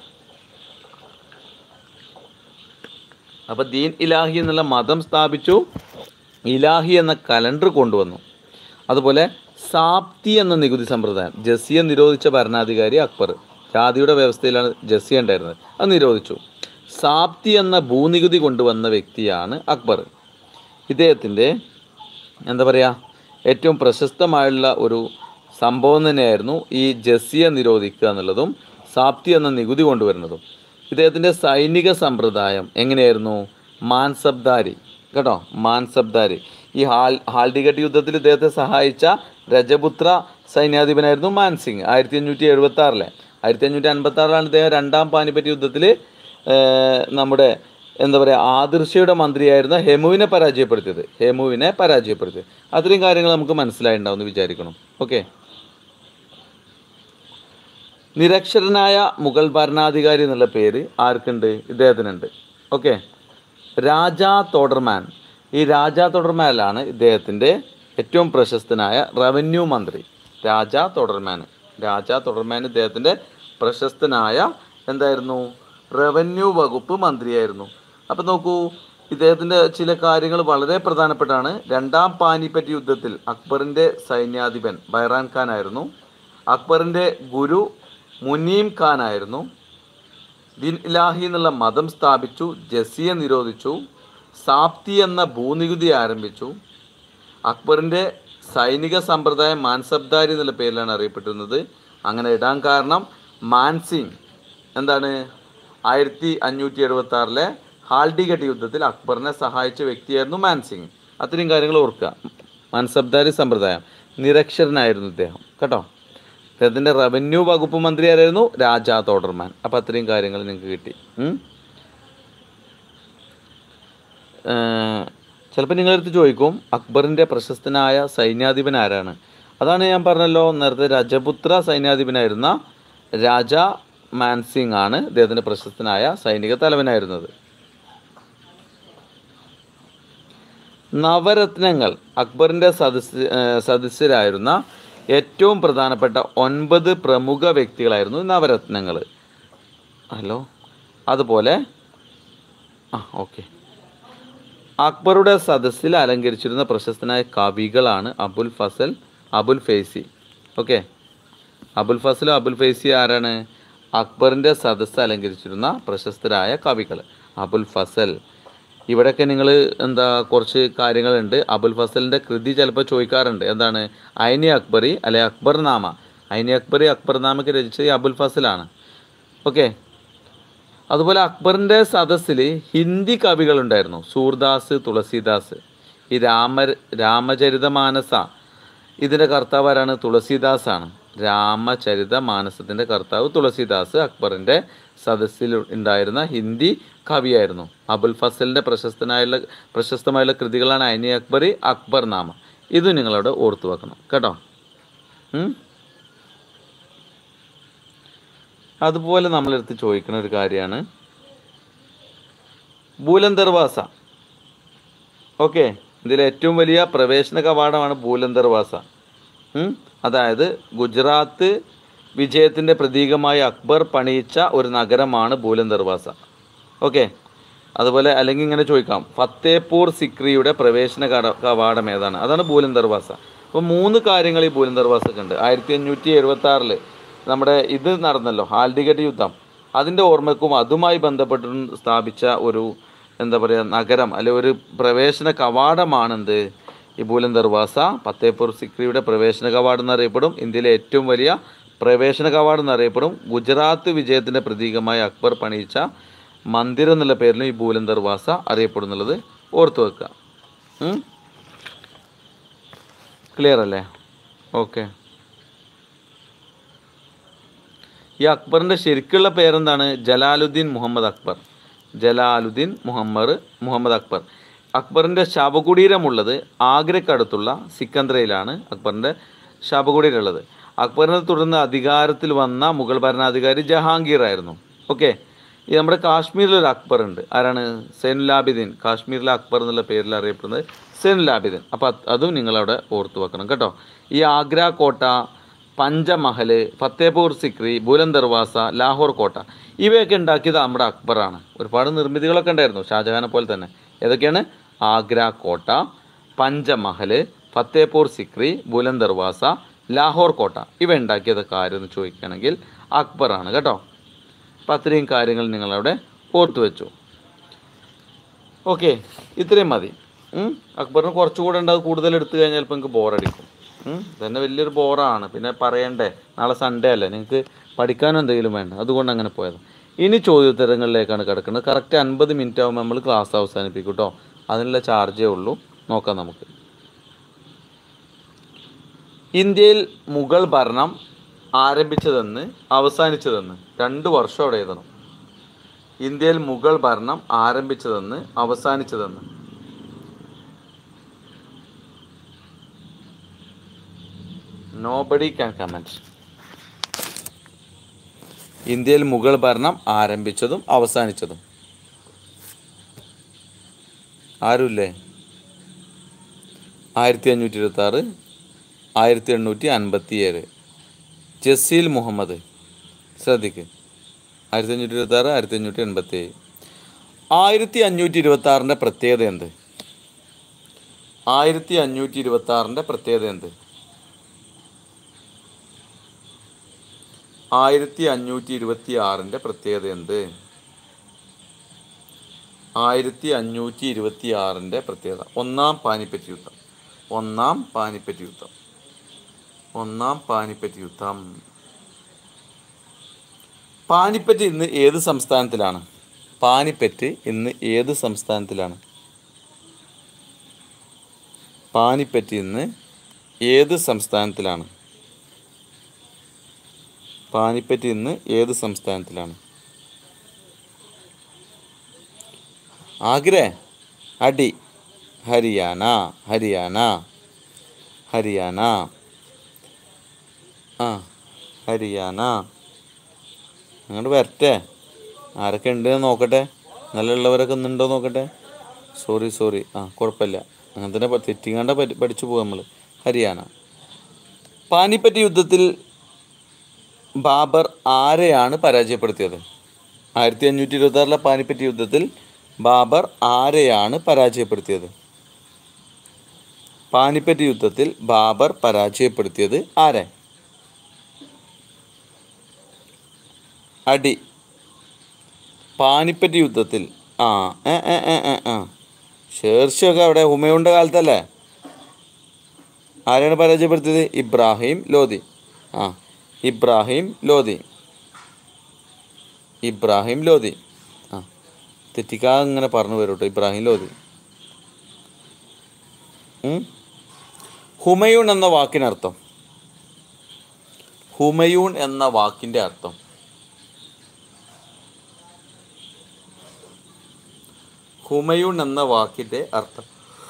അപ്പോൾ ദീൻ ഇലാഹി എന്നുള്ള മതം സ്ഥാപിച്ചു ഇലാഹി എന്ന കലണ്ടർ കൊണ്ടുവന്നു അതുപോലെ സാപ്തി എന്ന നികുതി സമ്പ്രദായം ജസിയ നിരോധിച്ച ഭരണാധികാരി അക്ബർ ജാതിയുടെ വ്യവസ്ഥയിലാണ് ജസിയ ഉണ്ടായിരുന്നത് അത് നിരോധിച്ചു സാപ്തി എന്ന ഭൂനികുതി കൊണ്ടുവന്ന വ്യക്തിയാണ് അക്ബർ ഇദ്ദേഹത്തിൻ്റെ എന്താ പറയുക ഏറ്റവും പ്രശസ്തമായുള്ള ഒരു സംഭവം തന്നെയായിരുന്നു ഈ ജസിയ നിരോധിക്കുക എന്നുള്ളതും സാപ്തി എന്ന നികുതി കൊണ്ടുവരുന്നതും ഇദ്ദേഹത്തിൻ്റെ സൈനിക സമ്പ്രദായം എങ്ങനെയായിരുന്നു മാൻസബ്ദാരി കേട്ടോ മാൻസബ്ദാരി ഈ ഹാൽ ഹാൽഡിഗട്ട് യുദ്ധത്തിൽ ഇദ്ദേഹത്തെ സഹായിച്ച രജപുത്ര സൈന്യാധിപനായിരുന്നു മാൻസിംഗ് ആയിരത്തി അഞ്ഞൂറ്റി എഴുപത്തി ആറിലെ ആയിരത്തി അഞ്ഞൂറ്റി അൻപത്തി ആറിലാണ് ഇദ്ദേഹം രണ്ടാം പാനിപ്പറ്റ് യുദ്ധത്തിൽ നമ്മുടെ എന്താ പറയുക ആദിർഷയുടെ മന്ത്രിയായിരുന്ന ഹെമുവിനെ പരാജയപ്പെടുത്തിയത് ഹെമുവിനെ പരാജയപ്പെടുത്തിയത് അത്രയും കാര്യങ്ങൾ നമുക്ക് മനസ്സിലായിട്ടുണ്ടാവും എന്ന് വിചാരിക്കണം ഓക്കെ നിരക്ഷരനായ മുഗൾ ഭരണാധികാരി എന്നുള്ള പേര് ആർക്കുണ്ട് ഇദ്ദേഹത്തിനുണ്ട് ഓക്കെ രാജാ തോഡർമാൻ ഈ രാജാ തോഡർമാനിലാണ് ഇദ്ദേഹത്തിൻ്റെ ഏറ്റവും പ്രശസ്തനായ റവന്യൂ മന്ത്രി രാജാ തോഡർമാൻ രാജാ തോഡർമാൻ ഇദ്ദേഹത്തിൻ്റെ പ്രശസ്തനായ എന്തായിരുന്നു റവന്യൂ വകുപ്പ് മന്ത്രിയായിരുന്നു അപ്പം നോക്കൂ ഇദ്ദേഹത്തിൻ്റെ ചില കാര്യങ്ങൾ വളരെ പ്രധാനപ്പെട്ടാണ് രണ്ടാം പാനിപ്പറ്റ് യുദ്ധത്തിൽ അക്ബറിൻ്റെ സൈന്യാധിപൻ ബൈറാൻ ഖാൻ ആയിരുന്നു അക്ബറിൻ്റെ ഗുരു മുനീം ഖാൻ ആയിരുന്നു ദിൻ ഇലാഹി എന്നുള്ള മതം സ്ഥാപിച്ചു ജസിയ നിരോധിച്ചു സാപ്തി എന്ന ഭൂനികുതി ആരംഭിച്ചു അക്ബറിൻ്റെ സൈനിക സമ്പ്രദായം മാൻസബ്ദാരി എന്നുള്ള പേരിലാണ് അറിയപ്പെട്ടിരുന്നത് അങ്ങനെ ഇടാൻ കാരണം മാൻസിംഗ് എന്താണ് ആയിരത്തി അഞ്ഞൂറ്റി എഴുപത്തി ആറിലെ ഹാൽഡിഗട്ട് യുദ്ധത്തിൽ അക്ബറിനെ സഹായിച്ച വ്യക്തിയായിരുന്നു മാൻസിംഗ് അത്രയും കാര്യങ്ങൾ ഓർക്കുക മാൻസബ്ദാരി സമ്പ്രദായം നിരക്ഷരനായിരുന്നു ഇദ്ദേഹം കേട്ടോ അദ്ദേഹത്തിൻ്റെ റവന്യൂ വകുപ്പ് മന്ത്രി ആരായിരുന്നു രാജാ തോഡർമാൻ അപ്പം അത്രയും കാര്യങ്ങൾ നിങ്ങൾക്ക് കിട്ടി ഉം? ഏഹ്, ചിലപ്പോൾ നിങ്ങളടുത്ത് ചോദിക്കും അക്ബറിൻ്റെ പ്രശസ്തനായ സൈന്യാധിപൻ ആരാണ് അതാണ് ഞാൻ പറഞ്ഞല്ലോ നേരത്തെ രജപുത്ര സൈന്യാധിപനായിരുന്ന രാജ മാൻസിംഗ് ആണ് ഇദ്ദേഹത്തിൻ്റെ പ്രശസ്തനായ സൈനിക തലവനായിരുന്നത് നവരത്നങ്ങൾ അക്ബറിൻ്റെ സദസ് ഏഹ് സദസ്യരായിരുന്ന ഏറ്റവും പ്രധാനപ്പെട്ട ഒൻപത് പ്രമുഖ വ്യക്തികളായിരുന്നു ഈ നവരത്നങ്ങൾ ഹലോ അതുപോലെ ആ ഓക്കെ അക്ബറുടെ സദസ്സിൽ അലങ്കരിച്ചിരുന്ന പ്രശസ്തനായ കവികളാണ് അബുൽ ഫസൽ അബുൽ ഫൈസി ഓക്കെ അബുൽ ഫസലും അബുൽ ഫൈസി ആരാണ് അക്ബറിൻ്റെ സദസ്സ് അലങ്കരിച്ചിരുന്ന പ്രശസ്തരായ കവികൾ അബുൽ ഫസൽ ഇവിടെയൊക്കെ നിങ്ങൾ എന്താ കുറച്ച് കാര്യങ്ങളുണ്ട് അബുൽ ഫസലിൻ്റെ കൃതി ചിലപ്പോൾ ചോദിക്കാറുണ്ട് എന്താണ് ഐനി അക്ബറി അല്ലെ അക്ബർ നാമ ഐനി അക്ബറി അക്ബർ നാമയ്ക്ക് രചിച്ചത് ഈ അബുൽ ഫസലാണ് ഓക്കെ അതുപോലെ അക്ബറിൻ്റെ സദസ്സിൽ ഹിന്ദി കവികളുണ്ടായിരുന്നു സൂർദാസ് തുളസീദാസ് ഈ രാമ രാമചരിതമാനസ ഇതിൻ്റെ കർത്താവ് ആരാണ് തുളസീദാസ് ആണ് രാമചരിത മാനസത്തിൻ്റെ കർത്താവ് തുളസീദാസ് അക്ബറിൻ്റെ സദസ്സിൽ ഉണ്ടായിരുന്ന ഹിന്ദി കവിയായിരുന്നു അബുൽ ഫസലിൻ്റെ പ്രശസ്തനായുള്ള പ്രശസ്തമായുള്ള കൃതികളാണ് ഐനി അക്ബറി അക്ബർ നാമ ഇത് നിങ്ങളവിടെ ഓർത്തു വെക്കണം കേട്ടോ ഉം? അതുപോലെ നമ്മളെടുത്ത് ചോദിക്കുന്ന ഒരു കാര്യമാണ് ബൂലൻ ദർവാസ ഓക്കെ ഇതിലെ ഏറ്റവും വലിയ പ്രവേശന കവാടമാണ് ബൂലൻ ദർവാസ ഉം? അതായത് ഗുജറാത്ത് വിജയത്തിൻ്റെ പ്രതീകമായി അക്ബർ പണിയിച്ച ഒരു നഗരമാണ് ബൂലൻ ദർവാസ ഓക്കെ അതുപോലെ അല്ലെങ്കിൽ ഇങ്ങനെ ചോദിക്കാം ഫത്തേപൂർ സിക്രിയുടെ പ്രവേശന കട- കവാടം ഏതാണ് അതാണ് ബൂലൻ ദർവാസ അപ്പോൾ മൂന്ന് കാര്യങ്ങൾ ഈ ബൂലൻ ദർവാസക്ക് ഉണ്ട് ആയിരത്തി അഞ്ഞൂറ്റി എഴുപത്തി ആറിൽ നമ്മുടെ ഇത് നടന്നല്ലോ ഹാൽഡിഗട്ട് യുദ്ധം അതിൻ്റെ ഓർമ്മക്കും അതുമായി ബന്ധപ്പെട്ട് സ്ഥാപിച്ച ഒരു എന്താ പറയുക നഗരം അല്ലെ ഒരു പ്രവേശന കവാടമാണെന്ത് ഈ ബൂലൻ ദർവാസ ഫത്തേപൂർ സിക്രിയുടെ പ്രവേശന കവാടം എന്നറിയപ്പെടും ഇന്ത്യയിലെ ഏറ്റവും വലിയ പ്രവേശന കവാടം എന്നറിയപ്പെടും ഗുജറാത്ത് വിജയത്തിൻ്റെ പ്രതീകമായി അക്ബർ പണിയിച്ച മന്ദിരം എന്നുള്ള പേരിലും ഈ ബൂലൻ ദർവാസ അറിയപ്പെടുന്നുള്ളത് ഓർത്തു വെക്കുക ക്ലിയർ അല്ലേ ഓക്കെ ഈ അക്ബറിൻ്റെ ശരിക്കുള്ള പേരെന്താണ് ജലാലുദ്ദീൻ മുഹമ്മദ് അക്ബർ ജലാലുദ്ദീൻ മുഹമ്മദ് മുഹമ്മദ് അക്ബർ അക്ബറിൻ്റെ ശവകുടീരമുള്ളത് ആഗ്രക്കടുത്തുള്ള സിക്കന്ദ്രയിലാണ് അക്ബറിൻ്റെ ശവകുടീരം ഉള്ളത് അക്ബറിനെ തുടർന്ന് അധികാരത്തിൽ വന്ന മുഗൾ ഭരണാധികാരി ജഹാംഗീർ ആയിരുന്നു ഓക്കെ ഈ നമ്മുടെ കാശ്മീരിലൊരു അക്ബർ ഉണ്ട് ആരാണ് സൈനുലാബിദ്ദീൻ കാശ്മീരിലെ അക്ബർ എന്നുള്ള പേരിൽ അറിയപ്പെടുന്നത് സൈനുലാബിദ്ദീൻ അപ്പോൾ അത് അതും നിങ്ങളവിടെ ഓർത്ത് വെക്കണം കേട്ടോ ഈ ആഗ്ര കോട്ട പഞ്ചമഹൽ ഫത്തേപൂർ സിക്രി ബുലന്ദ് ദർവാസ ലാഹോർ കോട്ട ഇവയൊക്കെ ഉണ്ടാക്കിയത് നമ്മുടെ അക്ബറാണ് ഒരുപാട് നിർമ്മിതികളൊക്കെ ഉണ്ടായിരുന്നു ഷാജഹാനെ പോലെ തന്നെ ഏതൊക്കെയാണ് ആഗ്ര കോട്ട പഞ്ചമഹൽ ഫത്തേപൂർ സിക്രി ബുലന്ദ് ദർവാസ ലാഹോർ കോട്ട ഇവ ഉണ്ടാക്കിയത് കാര്യം എന്ന് ചോദിക്കുകയാണെങ്കിൽ അക്ബറാണ് കേട്ടോ അപ്പം അത്രയും കാര്യങ്ങൾ നിങ്ങളവിടെ ഓർത്തു വെച്ചു ഓക്കെ ഇത്രയും മതി ഉം. അക്ബറിന് കുറച്ചുകൂടെ ഉണ്ട് അത് കൂടുതൽ എടുത്തു കഴിഞ്ഞാൽ ചിലപ്പോൾ നിങ്ങൾക്ക് ബോറടിക്കും ഉം. തന്നെ വലിയൊരു ബോറാണ് പിന്നെ പറയണ്ടേ നാളെ സൺഡേ അല്ലേ നിങ്ങൾക്ക് പഠിക്കാനും എന്തെങ്കിലും വേണ്ട അതുകൊണ്ട് അങ്ങനെ പോയത് ഇനി ചോദ്യോത്തരങ്ങളിലേക്കാണ് കിടക്കുന്നത് കറക്റ്റ് അൻപത് മിനിറ്റ് ആകുമ്പോൾ നമ്മൾ ക്ലാസ് അവസാനിപ്പിക്കും കേട്ടോ അതിനുള്ള ചാർജേ ഉള്ളൂ നോക്കാം നമുക്ക് ഇന്ത്യയിൽ മുഗൾ ഭരണം ആരംഭിച്ചതെന്ന് അവസാനിച്ചതെന്ന് രണ്ട് വർഷം അവിടെ എഴുതണം ഇന്ത്യയിൽ മുഗൾ ഭരണം ആരംഭിച്ചതെന്ന് അവസാനിച്ചതെന്ന് നോബഡി ക്യാൻ കമൻറ്റ് ഇന്ത്യയിൽ മുഗൾ ഭരണം ആരംഭിച്ചതും അവസാനിച്ചതും ആരുമില്ലേ ആയിരത്തി അഞ്ഞൂറ്റി ഇരുപത്തി ആറ് ആയിരത്തി എണ്ണൂറ്റി അൻപത്തി ഏഴ് ജസീൽ മുഹമ്മദ് ശ്രദ്ധിക്ക് ആയിരത്തി അഞ്ഞൂറ്റി ഇരുപത്തി ആറ് ആയിരത്തി അഞ്ഞൂറ്റി എൺപത്തി ഏഴ് ആയിരത്തി അഞ്ഞൂറ്റി ഇരുപത്തി ആറിൻ്റെ പ്രത്യേകത എന്ത് ആയിരത്തി അഞ്ഞൂറ്റി ഇരുപത്തി ആറിൻ്റെ പ്രത്യേകത എന്ത് ആയിരത്തി അഞ്ഞൂറ്റി ഇരുപത്തി ആറിൻ്റെ പ്രത്യേകത എന്ത് ആയിരത്തി അഞ്ഞൂറ്റി ഇരുപത്തി ആറിൻ്റെ പ്രത്യേകത ഒന്നാം പാനിപ്പറ്റ് യുദ്ധം ഒന്നാം പാനിപ്പറ്റ് യുദ്ധം ഒന്നാം പാനിപ്പറ്റ് യുദ്ധം പാനിപ്പറ്റ് ഇന്ന് ഏത് സംസ്ഥാനത്തിലാണ് പാനിപ്പറ്റ് ഇന്ന് ഏത് സംസ്ഥാനത്തിലാണ് പാനിപ്പറ്റ് ഇന്ന് ഏത് സംസ്ഥാനത്തിലാണ് പാനിപ്പറ്റ് ഇന്ന് ഏത് സംസ്ഥാനത്തിലാണ് ആഗ്രേ അടി ഹരിയാന ഹരിയാന ഹരിയാന ആ ഹരിയാന അങ്ങോട്ട് വരട്ടെ ആരൊക്കെ ഉണ്ട് എന്ന് നോക്കട്ടെ നല്ല ഉള്ളവരൊക്കെ ഒന്നുണ്ടോ നോക്കട്ടെ സോറി സോറി ആ കുഴപ്പമില്ല അങ്ങനെ തന്നെ പ- തെറ്റിങ്ങാണ്ട പഠി- പഠിച്ചു പോകും നമ്മൾ ഹരിയാന പാനിപ്പറ്റ് യുദ്ധത്തിൽ ബാബർ ആരെയാണ് പരാജയപ്പെടുത്തിയത് ആയിരത്തി അഞ്ഞൂറ്റി ഇരുപത്തി ആറിലെ പാനിപ്പറ്റ് യുദ്ധത്തിൽ ബാബർ ആരെയാണ് പരാജയപ്പെടുത്തിയത് പാനിപ്പറ്റ് യുദ്ധത്തിൽ ബാബർ പരാജയപ്പെടുത്തിയത് ആരെ അടി പാനിപ്പറ്റ് യുദ്ധത്തിൽ ആ ഏ ഏ ഏ ഏ ആ ഷേർഷയൊക്കെ അവിടെ ഹുമയൂണിൻ്റെ കാലത്തല്ലേ ആരെയാണ് പരാജയപ്പെടുത്തിയത് ഇബ്രാഹിം ലോധി ആ ഇബ്രാഹിം ലോധി ഇബ്രാഹിം ലോധി ആ തെറ്റിക്കാതെ ഇങ്ങനെ പറഞ്ഞു വരും കേട്ടോ ഇബ്രാഹിം ലോധി ഉം. ഹുമയൂൺ എന്ന വാക്കിനർത്ഥം ഹുമയൂൺ എന്ന വാക്കിൻ്റെ അർത്ഥം ഹുമയൂൺ എന്ന വാക്കിൻ്റെ അർത്ഥം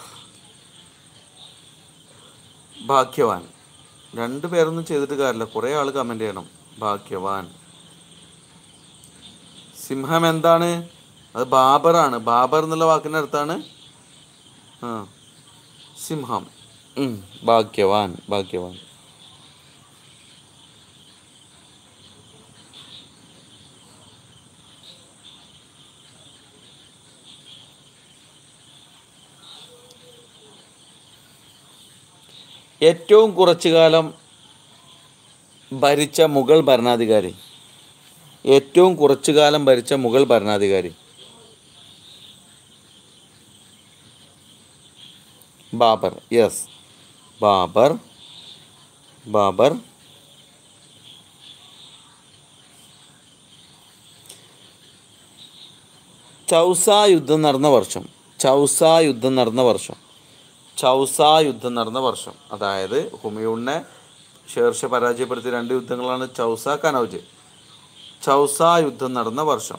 ഭാഗ്യവാൻ രണ്ട് പേരൊന്നും ചെയ്തിട്ട് കാര്യമില്ല കുറേ ആൾ കമൻ്റ് ചെയ്യണം ഭാഗ്യവാൻ സിംഹം എന്താണ് അത് ബാബറാണ് ബാബർ എന്നുള്ള വാക്കിൻ്റെ അർത്ഥമാണ് ആ സിംഹം ഉം, ഭാഗ്യവാൻ ഭാഗ്യവാൻ ഏറ്റവും കുറച്ചു കാലം ഭരിച്ച മുഗൾ ഭരണാധികാരി ഏറ്റവും കുറച്ചു കാലം ഭരിച്ച മുഗൾ ഭരണാധികാരി ബാബർ യെസ് ബാബർ ബാബർ ചൗസ യുദ്ധം നടന്ന വർഷം ചൗസ യുദ്ധം നടന്ന വർഷം ചൗസ യുദ്ധം നടന്ന വർഷം അതായത് ഹുമയൂണിനെ ഷേർഷ പരാജയപ്പെടുത്തിയ രണ്ട് യുദ്ധങ്ങളാണ് ചൗസ കനൗജ് ചൗസ യുദ്ധം നടന്ന വർഷം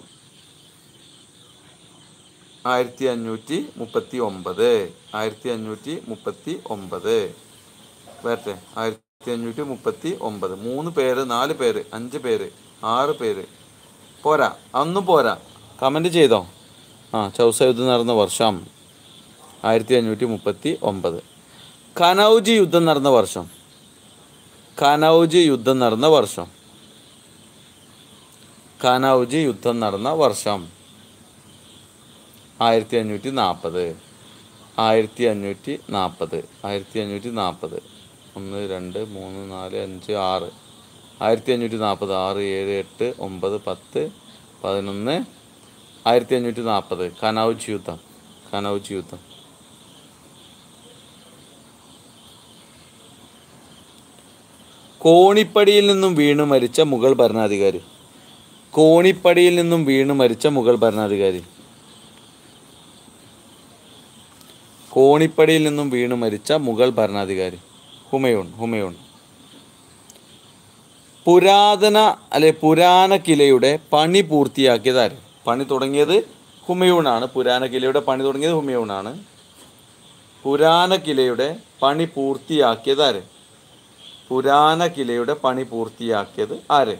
ആയിരത്തി അഞ്ഞൂറ്റി മുപ്പത്തി ഒമ്പത് ആയിരത്തി അഞ്ഞൂറ്റി മുപ്പത്തി ഒമ്പത് വരട്ടെ ആയിരത്തി അഞ്ഞൂറ്റി മുപ്പത്തി ഒമ്പത് മൂന്ന് പേര് നാല് പേര് അഞ്ച് പേര് ആറ് പേര് പോരാ അതൊന്നും പോരാ കമൻറ്റ് ചെയ്തോ ആ ചൗസ യുദ്ധം നടന്ന വർഷം ആയിരത്തി അഞ്ഞൂറ്റി മുപ്പത്തി ഒമ്പത് കനൗജ് യുദ്ധം നടന്ന വർഷം കനൗജ് യുദ്ധം നടന്ന വർഷം കനൗജ് യുദ്ധം നടന്ന വർഷം ആയിരത്തി അഞ്ഞൂറ്റി നാൽപ്പത് ആയിരത്തി അഞ്ഞൂറ്റി നാൽപ്പത് ആയിരത്തി അഞ്ഞൂറ്റി നാൽപ്പത് ഒന്ന് രണ്ട് മൂന്ന് നാല് അഞ്ച് ആറ് ആയിരത്തി അഞ്ഞൂറ്റി നാൽപ്പത് ആറ് ഏഴ് എട്ട് ഒമ്പത് പത്ത് പതിനൊന്ന് ആയിരത്തി അഞ്ഞൂറ്റി നാൽപ്പത് കനൗജ് യുദ്ധം കനൗജ് യുദ്ധം കോണിപ്പടിയിൽ നിന്നും വീണു മരിച്ച മുഗൾ ഭരണാധികാരി കോണിപ്പടിയിൽ നിന്നും വീണു മരിച്ച മുഗൾ ഭരണാധികാരി കോണിപ്പടിയിൽ നിന്നും വീണു മരിച്ച മുഗൾ ഭരണാധികാരി ഹുമയൂൺ ഹുമയൂൺ പുരാതന അല്ലെ പുരാണ കിലയുടെ പണി പൂർത്തിയാക്കിയത് ആര് പണി തുടങ്ങിയത് ഹുമയൂണാണ് പുരാണ കിലയുടെ പണി തുടങ്ങിയത് ഹുമയൂണാണ് പുരാണ കിലയുടെ പണി പൂർത്തിയാക്കിയത് ആര് പുരാണ കിലയുടെ പണി പൂർത്തിയാക്കിയത് ആര്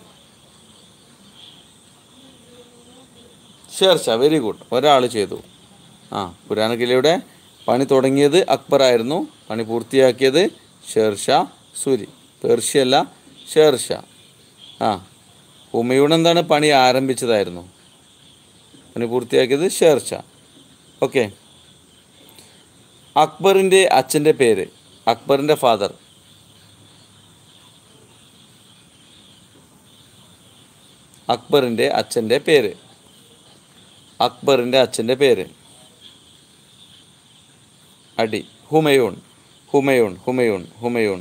ഷേർഷ വെരി ഗുഡ് ഒരാൾ ചെയ്തു ആ പുരാണ കിലയുടെ പണി തുടങ്ങിയത് അക്ബർ ആയിരുന്നു പണി പൂർത്തിയാക്കിയത് ഷേർഷാ സൂരി പേർഷ്യല്ല ഷേർഷ ആ ഹുമയൂൺ എന്താണ് പണി ആരംഭിച്ചതായിരുന്നു പണി പൂർത്തിയാക്കിയത് ഷേർഷ ഓക്കെ അക്ബറിൻ്റെ അച്ഛൻ്റെ പേര് അക്ബറിൻ്റെ ഫാദർ അക്ബറിൻ്റെ അച്ഛൻ്റെ പേര് അക്ബറിൻ്റെ അച്ഛൻ്റെ പേര് അടി ഹുമയൂൺ ഹുമയൂൺ ഹുമയൂൺ ഹുമയൂൺ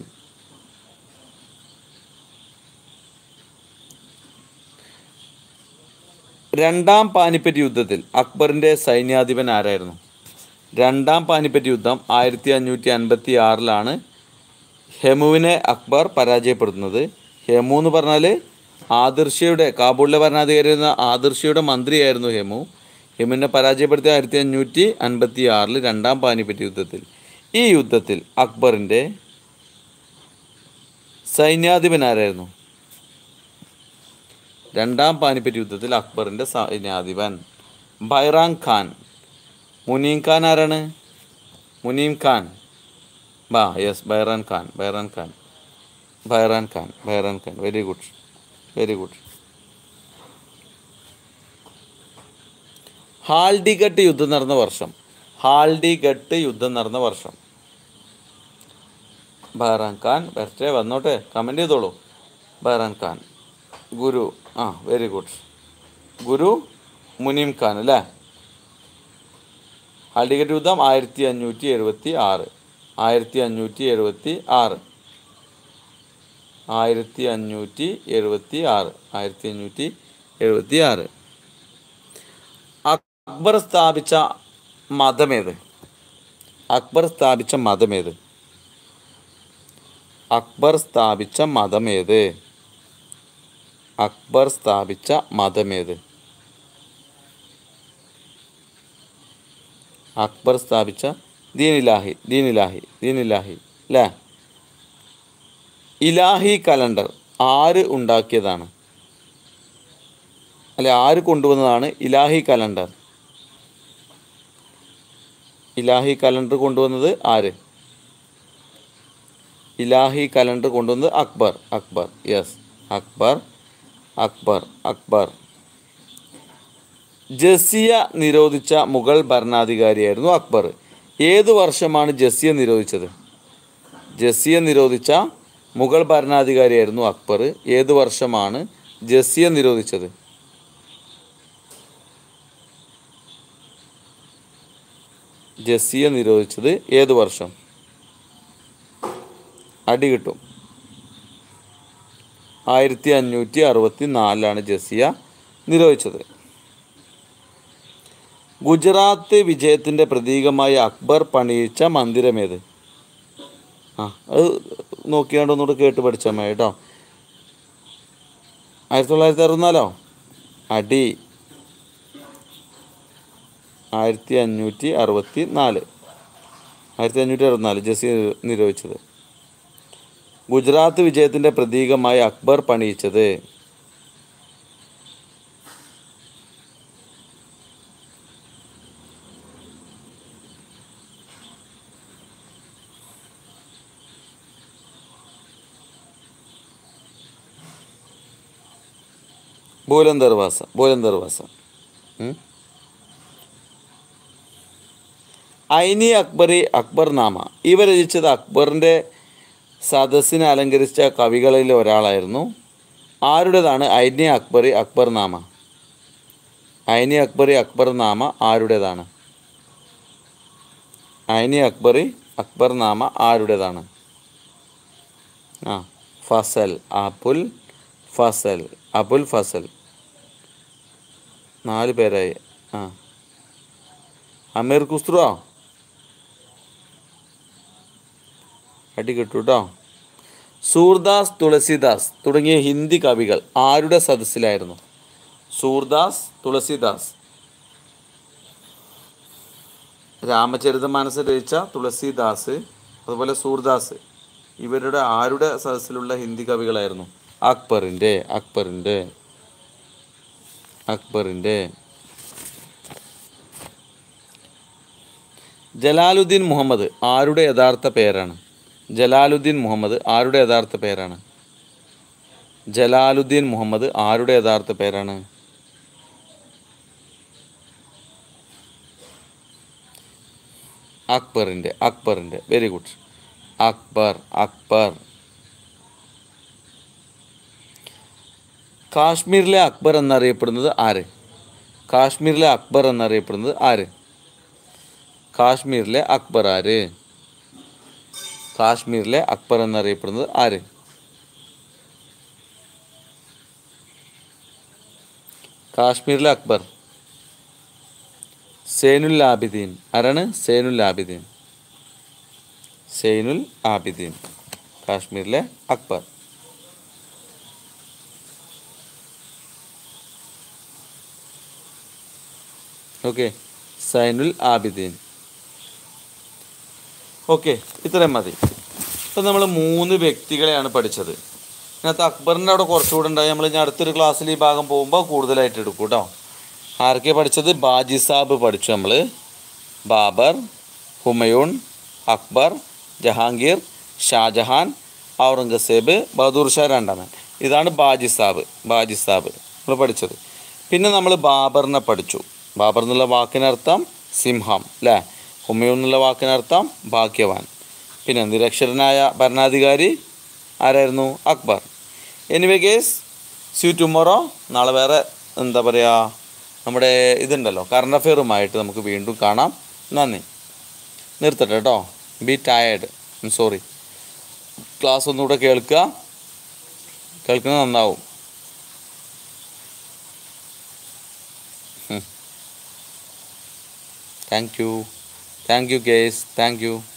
രണ്ടാം പാനിപ്പറ്റ് യുദ്ധത്തിൽ അക്ബറിൻ്റെ സൈന്യാധിപൻ ആരായിരുന്നു രണ്ടാം പാനിപ്പറ്റ് യുദ്ധം ആയിരത്തി അഞ്ഞൂറ്റി അൻപത്തി ആറിലാണ് ഹെമുവിനെ അക്ബർ പരാജയപ്പെടുത്തുന്നത് ഹെമു എന്ന് പറഞ്ഞാൽ ആദിർഷയുടെ കാബൂളിലെ ഭരണാധികാരിയായിരുന്ന ആദിർഷയുടെ മന്ത്രിയായിരുന്നു ഹെമു ഹെമുവിനെ പരാജയപ്പെടുത്തിയ ആയിരത്തി അഞ്ഞൂറ്റി അൻപത്തി ആറിൽ രണ്ടാം പാനിപ്പറ്റ് യുദ്ധത്തിൽ ഈ യുദ്ധത്തിൽ അക്ബറിൻ്റെ സൈന്യാധിപൻ ആരായിരുന്നു രണ്ടാം പാനിപ്പറ്റ് യുദ്ധത്തിൽ അക്ബറിൻ്റെ സൈന്യാധിപൻ ബൈറാം ഖാൻ മുനീം ഖാൻ ആരാണ് മുനീം ഖാൻ ബാ yes Bairam Khan Bairam Khan Bairam Khan Bairam Khan very good very good Haldighat യുദ്ധം നടന്ന വർഷം ഹാൽഡിഗട്ട് യുദ്ധം നടന്ന വർഷം ബൈറാൻ ഖാൻ വരട്ടെ വന്നോട്ടെ കമൻറ്റ് ചെയ്തോളൂ ബൈറാൻ ഖാൻ ഗുരു ആ വെരി ഗുഡ് ഗുരു മുനീം ഖാൻ അല്ലേ ഹാൽഡിഗട്ട് യുദ്ധം ആയിരത്തി അഞ്ഞൂറ്റി എഴുപത്തി ആറ് ആയിരത്തി അഞ്ഞൂറ്റി എഴുപത്തി ആറ് ആയിരത്തി അഞ്ഞൂറ്റി എഴുപത്തി ആറ് ആയിരത്തി അഞ്ഞൂറ്റി എഴുപത്തി ആറ് അക്ബർ സ്ഥാപിച്ച മതമേത് അക്ബർ സ്ഥാപിച്ച മതമേത് അക്ബർ സ്ഥാപിച്ച മതമേത് അക്ബർ സ്ഥാപിച്ച മതമേത് അക്ബർ സ്ഥാപിച്ച ദീനിലാഹി ദീനിലാഹി ദീനിലാഹി അല്ലേ ഇലാഹി കലണ്ടർ ആര് ഉണ്ടാക്കിയതാണ് അല്ലെ ആര് കൊണ്ടുവന്നതാണ് ഇലാഹി കലണ്ടർ ഇലാഹി കലണ്ടർ കൊണ്ടുവന്നത് ആര് ഇലാഹി കലണ്ടർ കൊണ്ടുവന്നത് അക്ബർ അക്ബർ യെസ് അക്ബർ അക്ബർ അക്ബർ ജസിയ നിരോധിച്ച മുഗൾ ഭരണാധികാരിയായിരുന്നു അക്ബർ ഏത് വർഷമാണ് ജസിയ നിരോധിച്ചത് ജസിയ നിരോധിച്ച മുഗൾ ഭരണാധികാരിയായിരുന്നു അക്ബർ ഏത് വർഷമാണ് ജസിയ നിരോധിച്ചത് ജസിയ നിരോധിച്ചത് ഏത് വർഷം അടി കിട്ടും ആയിരത്തി അഞ്ഞൂറ്റി അറുപത്തി നാലിലാണ് ജസിയ നിരോധിച്ചത് ഗുജറാത്ത് വിജയത്തിൻ്റെ പ്രതീകമായി അക്ബർ പണിയിച്ച മന്ദിരമേത് ആ അത് നോക്കിയാണ്ട് ഒന്നുകൂടെ കേട്ട് പഠിച്ചാൽ മതി കേട്ടോ ആയിരത്തി തൊള്ളായിരത്തി അറുപത്തിനാലോ അടി ആയിരത്തി അഞ്ഞൂറ്റി അറുപത്തി നാല് ആയിരത്തി അഞ്ഞൂറ്റി അറുപത്തിനാല് ജസി നിരോധിച്ചത് ഗുജറാത്ത് വിജയത്തിൻ്റെ പ്രതീകമായി അക്ബർ പണിയിച്ചത് ബോലൻ ദർവാസ ബോലൻ ദർവാസ ഉം. ഐനി അക്ബറി അക്ബർനാമ ഇവ രചിച്ചത് അക്ബറിൻ്റെ സദസ്സിനെ അലങ്കരിച്ച കവികളിൽ ഒരാളായിരുന്നു ആരുടേതാണ് ഐനി അക്ബറി അക്ബർനാമ ഐനി അക്ബറി അക്ബർനാമ ആരുടേതാണ് ഐനി അക്ബറി അക്ബർനാമ ആരുടേതാണ് ആ ഫസൽ അബുൽ ഫസൽ അബുൽ ഫസൽ നാല് പേരായി ആ അമീർ ഖുസ്രുവോ അടി കിട്ടു കേട്ടോ സൂർദാസ് തുളസിദാസ് തുടങ്ങിയ ഹിന്ദി കവികൾ ആരുടെ സദസ്സിലായിരുന്നു സൂർദാസ് തുളസിദാസ് രാമചരിതമാനസ് രചിച്ച തുളസിദാസ് അതുപോലെ സൂർദാസ് ഇവരുടെ ആരുടെ സദസ്സിലുള്ള ഹിന്ദി കവികളായിരുന്നു അക്ബറിൻ്റെ അക്ബറിൻ്റെ അക്ബറിൻ്റെ ജലാലുദ്ദീൻ മുഹമ്മദ് ആരുടെ യഥാർത്ഥ പേരാണ് ജലാലുദ്ദീൻ മുഹമ്മദ് ആരുടെ യഥാർത്ഥ പേരാണ് ജലാലുദ്ദീൻ മുഹമ്മദ് ആരുടെ യഥാർത്ഥ പേരാണ് അക്ബറിൻ്റെ അക്ബറിൻ്റെ വെരി ഗുഡ് അക്ബർ അക്ബർ കാശ്മീരിലെ അക്ബർ എന്നറിയപ്പെടുന്നത് ആര് കാശ്മീരിലെ അക്ബർ എന്നറിയപ്പെടുന്നത് ആര് കാശ്മീരിലെ അക്ബർ ആര് കാശ്മീരിലെ അക്ബർ എന്നറിയപ്പെടുന്നത് ആര് കാശ്മീരിലെ അക്ബർ സേനുൽ ആബിദീൻ ആരാണ് സേനുൽ ആബിദീൻ സൈനുൽ ആബിദീൻ കാശ്മീരിലെ അക്ബർ ഓക്കെ സൈനുൽ ആബിദീൻ ഓക്കെ ഇത്രയും മതി ഇപ്പം നമ്മൾ മൂന്ന് വ്യക്തികളെയാണ് പഠിച്ചത് ഇതിനകത്ത് അക്ബറിൻ്റെ അവിടെ കുറച്ചുകൂടെ ഉണ്ടായി നമ്മൾ ഇനി അടുത്തൊരു ക്ലാസ്സിൽ ഈ ഭാഗം പോകുമ്പോൾ കൂടുതലായിട്ട് എടുക്കും കേട്ടോ ആരൊക്കെ പഠിച്ചത് ബാജി സാബ് പഠിച്ചു നമ്മൾ ബാബർ ഹുമയൂൺ അക്ബർ ജഹാംഗീർ ഷാജഹാൻ ഔറംഗസേബ് ബഹദൂർ ഷാ രണ്ടാമൻ ഇതാണ് ബാജി സാബ് ബാജി സാബ് നമ്മൾ പഠിച്ചത് പിന്നെ നമ്മൾ ബാബറിനെ പഠിച്ചു ബാബർ എന്നുള്ള വാക്കിനർത്ഥം സിംഹം അല്ലേ ഹുമയൂൺ എന്നുള്ള വാക്കിനർത്ഥം ഭാഗ്യവാൻ പിന്നെ നിരക്ഷരനായ ഭരണാധികാരി ആരായിരുന്നു Akbar anyway guys see tomorrow നാളെ വേറെ എന്താ പറയുക നമ്മുടെ ഇതുണ്ടല്ലോ കറണ്ട് അഫെയറുമായിട്ട് നമുക്ക് വീണ്ടും കാണാം നന്ദി നിർത്തട്ടെ കേട്ടോ ബി ടയേർഡ് സോറി ക്ലാസ് ഒന്നുകൂടെ കേൾക്കുക കേൾക്കുന്നത് നന്നാവും thank you thank you guys thank U